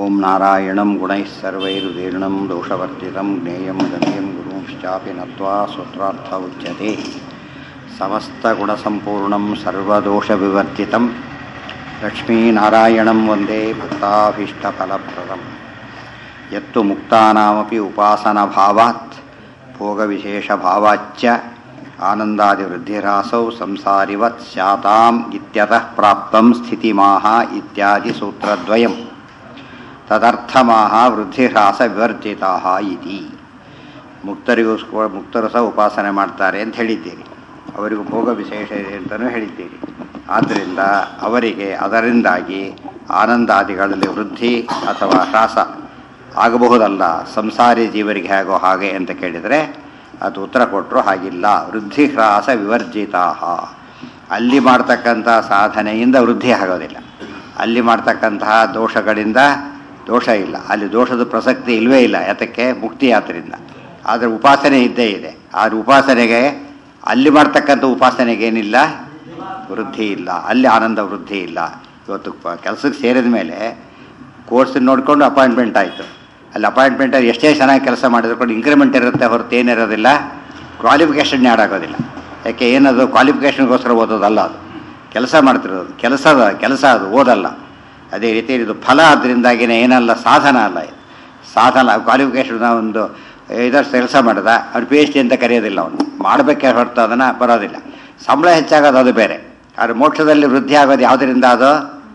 ॐ नारायणं गुणैः सर्वैरुदीर्णं दोषवर्जितं ज्ञेयं गम्यं गुरुंश्चापि नत्वा सूत्रार्थ उच्यते समस्तगुणसम्पूर्णं सर्वदोषविवर्जितं लक्ष्मीनारायणं वन्दे भक्ताभीष्टफलप्रदम् यत्तु मुक्तानामपि उपासनभावात् भोगविशेषभावाच्च आनन्दादिवृद्धिरासौ संसारिवत् स्याताम् इत्यतः प्राप्तं स्थितिमाह इत्यादि सूत्रद्वयम् ತದರ್ಥಮಾಹ ವೃದ್ಧಿಹ್ರಾಸ ವಿವರ್ಜಿತಾ ಇತಿ ಮುಕ್ತರಿಗೂ ಸ್ಕೂ- ಮುಕ್ತರು ಸಹ ಉಪಾಸನೆ ಮಾಡ್ತಾರೆ ಅಂತ ಹೇಳಿದ್ದೀರಿ ಅವರಿಗೂ ಭೋಗ ವಿಶೇಷ ಇದೆ ಅಂತಲೂ ಹೇಳಿದ್ದೀರಿ ಆದ್ದರಿಂದ ಅವರಿಗೆ ಅದರಿಂದಾಗಿ ಆನಂದಾದಿಗಳಲ್ಲಿ ವೃದ್ಧಿ ಅಥವಾ ಹ್ರಾಸ ಆಗಬಹುದಲ್ಲ ಸಂಸಾರಿ ಜೀವರಿಗೆ ಹೇಗೋ ಹಾಗೆ ಅಂತ ಕೇಳಿದರೆ ಅದು ಉತ್ತರ ಕೊಟ್ಟರು ಹಾಗಿಲ್ಲ ವೃದ್ಧಿ ಹ್ರಾಸ ವಿವರ್ಜಿತಾ ಅಲ್ಲಿ ಮಾಡ್ತಕ್ಕಂಥ ಸಾಧನೆಯಿಂದ ವೃದ್ಧಿ ಆಗೋದಿಲ್ಲ ಅಲ್ಲಿ ಮಾಡ್ತಕ್ಕಂತಹ ದೋಷಗಳಿಂದ ದೋಷ ಇಲ್ಲ ಅಲ್ಲಿ ದೋಷದ ಪ್ರಸಕ್ತಿ ಇಲ್ಲವೇ ಇಲ್ಲ ಯಾತಕ್ಕೆ ಮುಕ್ತಿ ಆದ್ರಿಂದ ಆದರೆ ಉಪಾಸನೆ ಇದ್ದೇ ಇದೆ ಆದರೆ ಉಪಾಸನೆಗೆ ಅಲ್ಲಿ ಮಾಡ್ತಕ್ಕಂಥ ಉಪಾಸನೆಗೆ ಏನಿಲ್ಲ ವೃದ್ಧಿ ಇಲ್ಲ ಅಲ್ಲಿ ಆನಂದ ವೃದ್ಧಿ ಇಲ್ಲ ಇವತ್ತು ಪ- ಕೆಲಸಕ್ಕೆ ಸೇರಿದ ಮೇಲೆ ಕೋರ್ಸ್ ನೋಡಿಕೊಂಡು ಅಪಾಯಿಂಟ್ಮೆಂಟ್ ಆಯಿತು ಅಲ್ಲಿ ಅಪಾಯಿಂಟ್ಮೆಂಟಲ್ಲಿ ಎಷ್ಟೇ ಚೆನ್ನಾಗಿ ಕೆಲಸ ಮಾಡಿದ್ರು ಕೂಡ ಇಂಕ್ರಿಮೆಂಟ್ ಇರುತ್ತೆ ಹೊರತು ಏನಿರೋದಿಲ್ಲ ಕ್ವಾಲಿಫಿಕೇಷನ್ ಆ್ಯಡ್ ಆಗೋದಿಲ್ಲ ಯಾಕೆ ಏನದು ಕ್ವಾಲಿಫಿಕೇಷನ್ಗೋಸ್ಕರ ಓದೋದಲ್ಲ ಅದು ಕೆಲಸ ಮಾಡ್ತಿರೋದು ಕೆಲಸದ ಕೆಲಸ ಅದು ಓದಲ್ಲ ಅದೇ ರೀತಿ ಇದು ಫಲ ಅದರಿಂದಾಗಿನೇ ಏನಲ್ಲ ಸಾಧನ ಅಲ್ಲ ಇದು ಸಾಧನ ಕ್ವಾಲಿಫಿಕೇಷನ್ ಒಂದು ಐದಷ್ಟು ಕೆಲಸ ಮಾಡಿದ ಅವ್ನು ಪಿ ಎಚ್ ಡಿ ಅಂತ ಕರೆಯೋದಿಲ್ಲ ಅವನು ಮಾಡಬೇಕೆ ಹೊರತು ಅದನ್ನು ಬರೋದಿಲ್ಲ ಸಂಬಳ ಹೆಚ್ಚಾಗೋದು ಅದು ಬೇರೆ ಆದರೆ ಮೋಕ್ಷದಲ್ಲಿ ವೃದ್ಧಿ ಆಗೋದು ಯಾವುದರಿಂದ ಅದು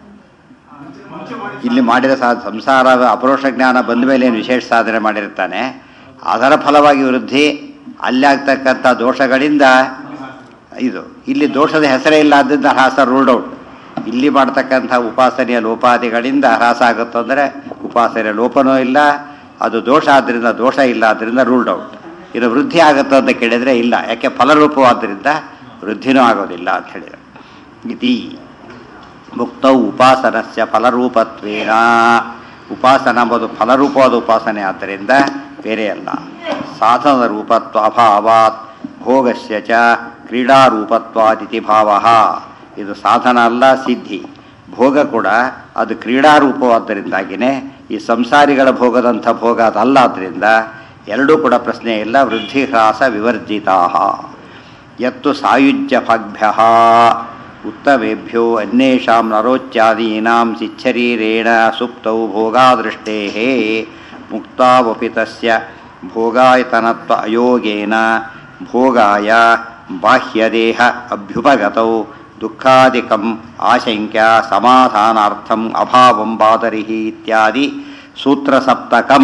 ಇಲ್ಲಿ ಮಾಡಿದ ಸಾ ಸಂಸಾರದ ಅಪರೋಕ್ಷ ಜ್ಞಾನ ಬಂದ ಮೇಲೆ ಏನು ವಿಶೇಷ ಸಾಧನೆ ಮಾಡಿರ್ತಾನೆ ಅದರ ಫಲವಾಗಿ ವೃದ್ಧಿ ಅಲ್ಲಿ ಆಗ್ತಕ್ಕಂಥ ದೋಷಗಳಿಂದ ಇದು ಇಲ್ಲಿ ದೋಷದ ಹೆಸರೇ ಇಲ್ಲ ಆದ್ದರಿಂದ ಹ್ರಾಸ ರೂಲ್ಡ್ ಔಟ್ ಇಲ್ಲಿ ಮಾಡ್ತಕ್ಕಂಥ ಉಪಾಸನೆಯ ಲೋಪಾದಿಗಳಿಂದ ಹ್ರಾಸ ಆಗುತ್ತೋ ಅಂದರೆ ಉಪಾಸನೆಯ ಲೋಪನೂ ಇಲ್ಲ ಅದು ದೋಷ ಆದ್ದರಿಂದ ದೋಷ ಇಲ್ಲ ಆದ್ದರಿಂದ ರೂಲ್ಡ್ ಔಟ್ ಇದು ವೃದ್ಧಿ ಆಗುತ್ತೋ ಅಂತ ಕೇಳಿದರೆ ಇಲ್ಲ ಯಾಕೆ ಫಲರೂಪವಾದ್ದರಿಂದ ವೃದ್ಧಿನೂ ಆಗೋದಿಲ್ಲ ಅಂತ ಹೇಳಿದರು ಇತಿ ಮುಕ್ತೌ ಉಪಾಸನಸ್ಯ ಫಲರೂಪತ್ವೇನ ಉಪಾಸನ ಎಂಬುದು ಫಲರೂಪವಾದ ಉಪಾಸನೆ ಆದ್ದರಿಂದ ಬೇರೆ ಅಲ್ಲ ಸಾಧನದ ರೂಪತ್ವ ಅಭಾವಾತ್ ಭೋಗಸ್ಯ ಚ ಕ್ರೀಡಾರೂಪತ್ವಾದಿತಿ ಭಾವ ಇದು ಸಾಧನ ಅಲ್ಲ ಸಿದ್ಧಿ ಭೋಗ ಕೂಡ ಅದು ಕ್ರೀಡಾರೂಪವಾದ್ದರಿಂದಾಗಿಯೇ ಈ ಸಂಸಾರಿಗಳ ಭೋಗದಂಥ ಭೋಗ ಅದಲ್ಲ ಆದ್ದರಿಂದ ಎರಡೂ ಕೂಡ ಪ್ರಶ್ನೆ ಇಲ್ಲ ವೃದ್ಧಿ ಹ್ರಾಸ ವಿವರ್ಜಿತಾ ಯತ್ತು ಸಾಯುಜ್ಯಭಾಗ್ಭ್ಯ ಉತ್ತಮೇಭ್ಯೋ ಅನ್ಯೇಷಾಂ ನರೋಚ್ಚಾದೀನಾಂ ಸಿಚ್ಛರೀರೇಣ ಸುಪ್ತೌ ಭೋಗಾದೃಷ್ಟೇ ಮುಕ್ತಾವಪಿ ತಸ್ಯ ಭೋಗಾಯತನತ್ವ ಅಯೋಗೇನ ಭೋಗಾಯ ಬಾಹ್ಯದೇಹ ಅಭ್ಯುಪಗತೌ ದುಃಖಾದಿಕಂ ಆಶಂಕ್ಯ ಸಮಾಧಾನಾರ್ಥಂ ಅಭಾವಂ ಬಾದರಿಹಿ ಇತ್ಯಾದಿ ಸೂತ್ರಸಪ್ತಕಂ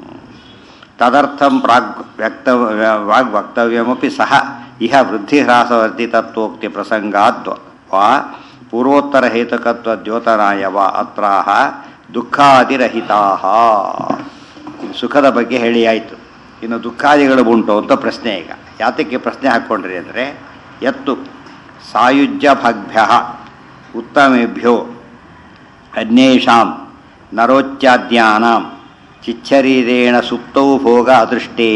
ತದರ್ಥಂ ಪ್ರಾಗ್ ವ್ಯಕ್ತ ವಾಗ್ ವಕ್ತವ್ಯಮಪಿ ಸಹ ಇಹ ವೃದ್ಧಿಹ್ರಾಸವರ್ಧಿತತ್ವೋಕ್ತಿ ಪ್ರಸಂಗಾದ್ ವಾ ಪೂರ್ವೋತ್ತರ ಹೇತುಕತ್ವ ದ್ಯೋತನಾಯ ವಾ ಅತ್ರಾಹ ದುಃಖಾದಿರಹಿತಾ ಸುಖದ ಬಗ್ಗೆ ಹೇಳಿ ಆಯಿತು ಇನ್ನು ದುಃಖಾದಿಗಳು ಉಂಟು ಅಂತ ಪ್ರಶ್ನೆ ಈಗ ಯಾತಕ್ಕೆ ಪ್ರಶ್ನೆ ಹಾಕ್ಕೊಂಡ್ರಿ ಅಂದರೆ ಎತ್ತು ಸಾಯುಜ್ಯ ಭಗ್ಭ್ಯ ಉತ್ತಮೇಭ್ಯೋ ಅನ್ಯೇಷಾಂ ನರೋಚ್ಚಾದ್ಯಾನಾಂ ಚಿಚ್ಚರೀರೇಣ ಸುಪ್ತೌ ಭೋಗ ಅದೃಷ್ಟೇ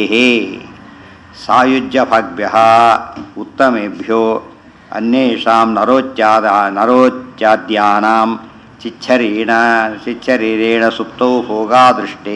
ಸಾಯುಜ್ಯಭಾಗ್ಭ್ಯ ಉತ್ತಮೇಭ್ಯೋ ಅನ್ಯೇಷಾಂ ನರೋಚ್ಚಾದ ನರೋಚ್ಚಾದ್ಯಾನಾಂ ಚಿಚ್ಚರೀಣ ಚಿಚ್ಚರೀರೇಣ ಸುಪ್ತೌ ಭೋಗಾದೃಷ್ಟೇ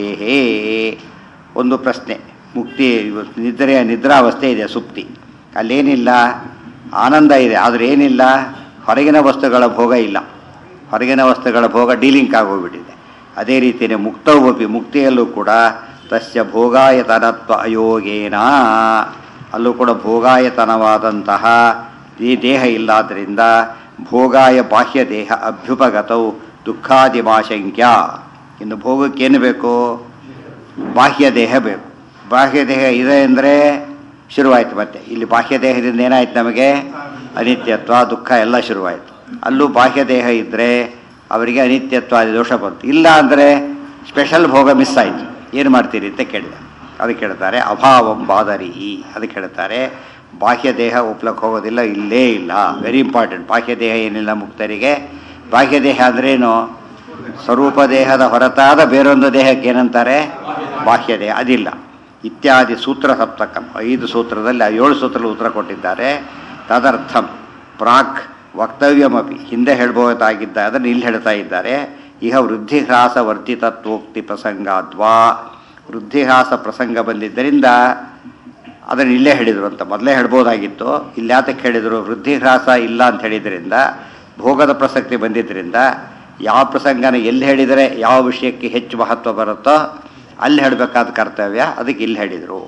ಒಂದು ಪ್ರಶ್ನೆ ಮುಕ್ತಿ ನಿದ್ರೆಯ ನಿದ್ರಾವಸ್ಥೆ ಇದೆ ಸುಪ್ತಿ ಅಲ್ಲೇನಿಲ್ಲ ಆನಂದ ಇದೆ ಆದರೆ ಏನಿಲ್ಲ ಹೊರಗಿನ ವಸ್ತುಗಳ ಭೋಗ ಇಲ್ಲ ಹೊರಗಿನ ವಸ್ತುಗಳ ಭೋಗ ಡೀಲಿಂಕ್ ಆಗೋಗ್ಬಿಟ್ಟಿದೆ ಅದೇ ರೀತಿಯೇ ಮುಕ್ತವಪಿ ಮುಕ್ತಿಯಲ್ಲೂ ಕೂಡ ತಸ್ಯ ಭೋಗಾಯತನತ್ವ ಅಯೋಗೇನ ಅಲ್ಲೂ ಕೂಡ ಭೋಗಾಯತನವಾದಂತಹ ಈ ದೇಹ ಇಲ್ಲಾದ್ದರಿಂದ ಭೋಗಾಯ ಬಾಹ್ಯ ದೇಹ ಅಭ್ಯುಪಗತೌ ದುಃಖಾದಿಮಾಶಂಕ್ಯ ಇನ್ನು ಭೋಗಕ್ಕೇನು ಬೇಕು ಬಾಹ್ಯ ದೇಹ ಬೇಕು ಬಾಹ್ಯ ದೇಹ ಇದೆ ಅಂದರೆ ಶುರುವಾಯಿತು ಮತ್ತೆ ಇಲ್ಲಿ ಬಾಹ್ಯ ದೇಹದಿಂದ ಏನಾಯ್ತು ನಮಗೆ ಅನಿತ್ಯತ್ವ ದುಃಖ ಎಲ್ಲ ಶುರುವಾಯಿತು ಅಲ್ಲೂ ಬಾಹ್ಯ ದೇಹ ಇದ್ದರೆ ಅವರಿಗೆ ಅನಿತ್ಯತ್ವ ಅದು ದೋಷ ಬಂತು ಇಲ್ಲ ಅಂದರೆ ಸ್ಪೆಷಲ್ ಭೋಗ ಮಿಸ್ ಆಯಿತು ಏನು ಮಾಡ್ತೀರಿ ಅಂತ ಕೇಳಿದೆ ಅದಕ್ಕೆ ಹೇಳ್ತಾರೆ ಅಭಾವಂ ಬಾದರಿಹಿ ಅದಕ್ಕೆ ಹೇಳ್ತಾರೆ ಬಾಹ್ಯ ದೇಹ ಒಪ್ಲಕ್ಕೆ ಹೋಗೋದಿಲ್ಲ ಇಲ್ಲೇ ಇಲ್ಲ ವೆರಿ ಇಂಪಾರ್ಟೆಂಟ್ ಬಾಹ್ಯ ದೇಹ ಏನಿಲ್ಲ ಮುಕ್ತರಿಗೆ ಬಾಹ್ಯ ದೇಹ ಅಂದ್ರೇನು ಸ್ವರೂಪ ದೇಹದ ಹೊರತಾದ ಬೇರೊಂದು ದೇಹಕ್ಕೆ ಏನಂತಾರೆ ಬಾಹ್ಯ ದೇಹ ಅದಿಲ್ಲ ಇತ್ಯಾದಿ ಸೂತ್ರ ಸಪ್ತಕಂ ಐದು ಸೂತ್ರದಲ್ಲಿ ಆ ಏಳು ಸೂತ್ರದಲ್ಲಿ ಉತ್ತರ ಕೊಟ್ಟಿದ್ದಾರೆ ತದರ್ಥಂ ಪ್ರಾಕ್ ವಕ್ತವ್ಯಮಪಿ ಹಿಂದೆ ಹೇಳ್ಬೋದಾಗಿದ್ದ ಅದನ್ನು ಇಲ್ಲಿ ಹೇಳ್ತಾ ಇದ್ದಾರೆ ಇಹ ವೃದ್ಧಿಹ್ರಾಸ ವರ್ಧಿತತ್ವೋಕ್ತಿ ಪ್ರಸಂಗಾದ್ವಾ ವೃದ್ಧಿಹ್ರಾಸ ಪ್ರಸಂಗ ಬಂದಿದ್ದರಿಂದ ಅದನ್ನು ಇಲ್ಲೇ ಹೇಳಿದರು ಅಂತ ಮೊದಲೇ ಹೇಳ್ಬೋದಾಗಿತ್ತು ಇಲ್ಲಿ ಯಾತಕ್ಕೆ ಹೇಳಿದರು ವೃದ್ಧಿಹ್ರಾಸ ಇಲ್ಲ ಅಂತ ಹೇಳಿದ್ರಿಂದ ಭೋಗದ ಪ್ರಸಕ್ತಿ ಬಂದಿದ್ದರಿಂದ ಯಾವ ಪ್ರಸಂಗನ ಎಲ್ಲಿ ಹೇಳಿದರೆ ಯಾವ ವಿಷಯಕ್ಕೆ ಹೆಚ್ಚು ಮಹತ್ವ ಬರುತ್ತೋ ಅಲ್ಲಿ ಹೇಳಬೇಕಾದ ಕರ್ತವ್ಯ ಅದಕ್ಕೆ ಇಲ್ಲಿ ಹೇಳಿದರು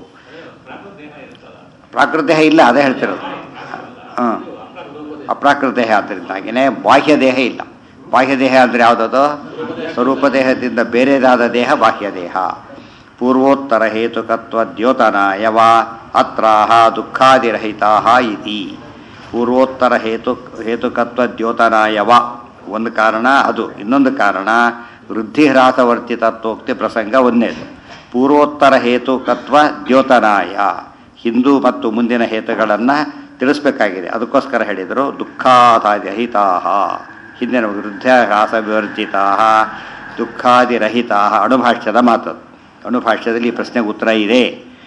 ಪ್ರಾಕೃತ ದೇಹ ಇಲ್ಲ ಅದೇ ಹೇಳ್ತಿರೋದು ಹಾಂ ಅಪ್ರಾಕೃತ ದೇಹ ಆದ್ದರಿಂದಾಗಿನೇ ಬಾಹ್ಯ ದೇಹ ಇಲ್ಲ ಬಾಹ್ಯ ದೇಹ ಅಂದರೆ ಯಾವುದದು ಸ್ವರೂಪ ದೇಹದಿಂದ ಬೇರೆದಾದ ದೇಹ ಬಾಹ್ಯ ದೇಹ ಪೂರ್ವೋತ್ತರ ಹೇತುಕತ್ವ ದ್ಯೋತನಾಯವ ಅತ್ರಾಹ ದುಃಖಾದಿರಹಿತಾ ಇತಿ ಪೂರ್ವೋತ್ತರ ಹೇತು ಹೇತುಕತ್ವ ದ್ಯೋತನಾಯವ ಒಂದು ಕಾರಣ ಅದು ಇನ್ನೊಂದು ಕಾರಣ ವೃದ್ಧಿಹ್ರಾಸವರ್ತಿತತ್ವೋಕ್ತಿ ಪ್ರಸಂಗ ಒಂದೇದು ಪೂರ್ವೋತ್ತರ ಹೇತುಕತ್ವ ದ್ಯೋತನಾಯ ಹಿಂದೂ ಮತ್ತು ಮುಂದಿನ ಹೇತುಗಳನ್ನು ತಿಳಿಸ್ಬೇಕಾಗಿದೆ ಅದಕ್ಕೋಸ್ಕರ ಹೇಳಿದರು ದುಃಖಾದಾದಿರಹಿತಾ ಹಿಂದಿನ ವೃದ್ಧಾಹ್ರಾಸ ವಿವರ್ಜಿತಾ ದುಃಖಾದಿರಹಿತಾ ಅಣುಭಾಷ್ಯದ ಮಾತದು ಅಣುಭಾಷ್ಯದಲ್ಲಿ ಈ ಪ್ರಶ್ನೆಗೆ ಉತ್ತರ ಇದೆ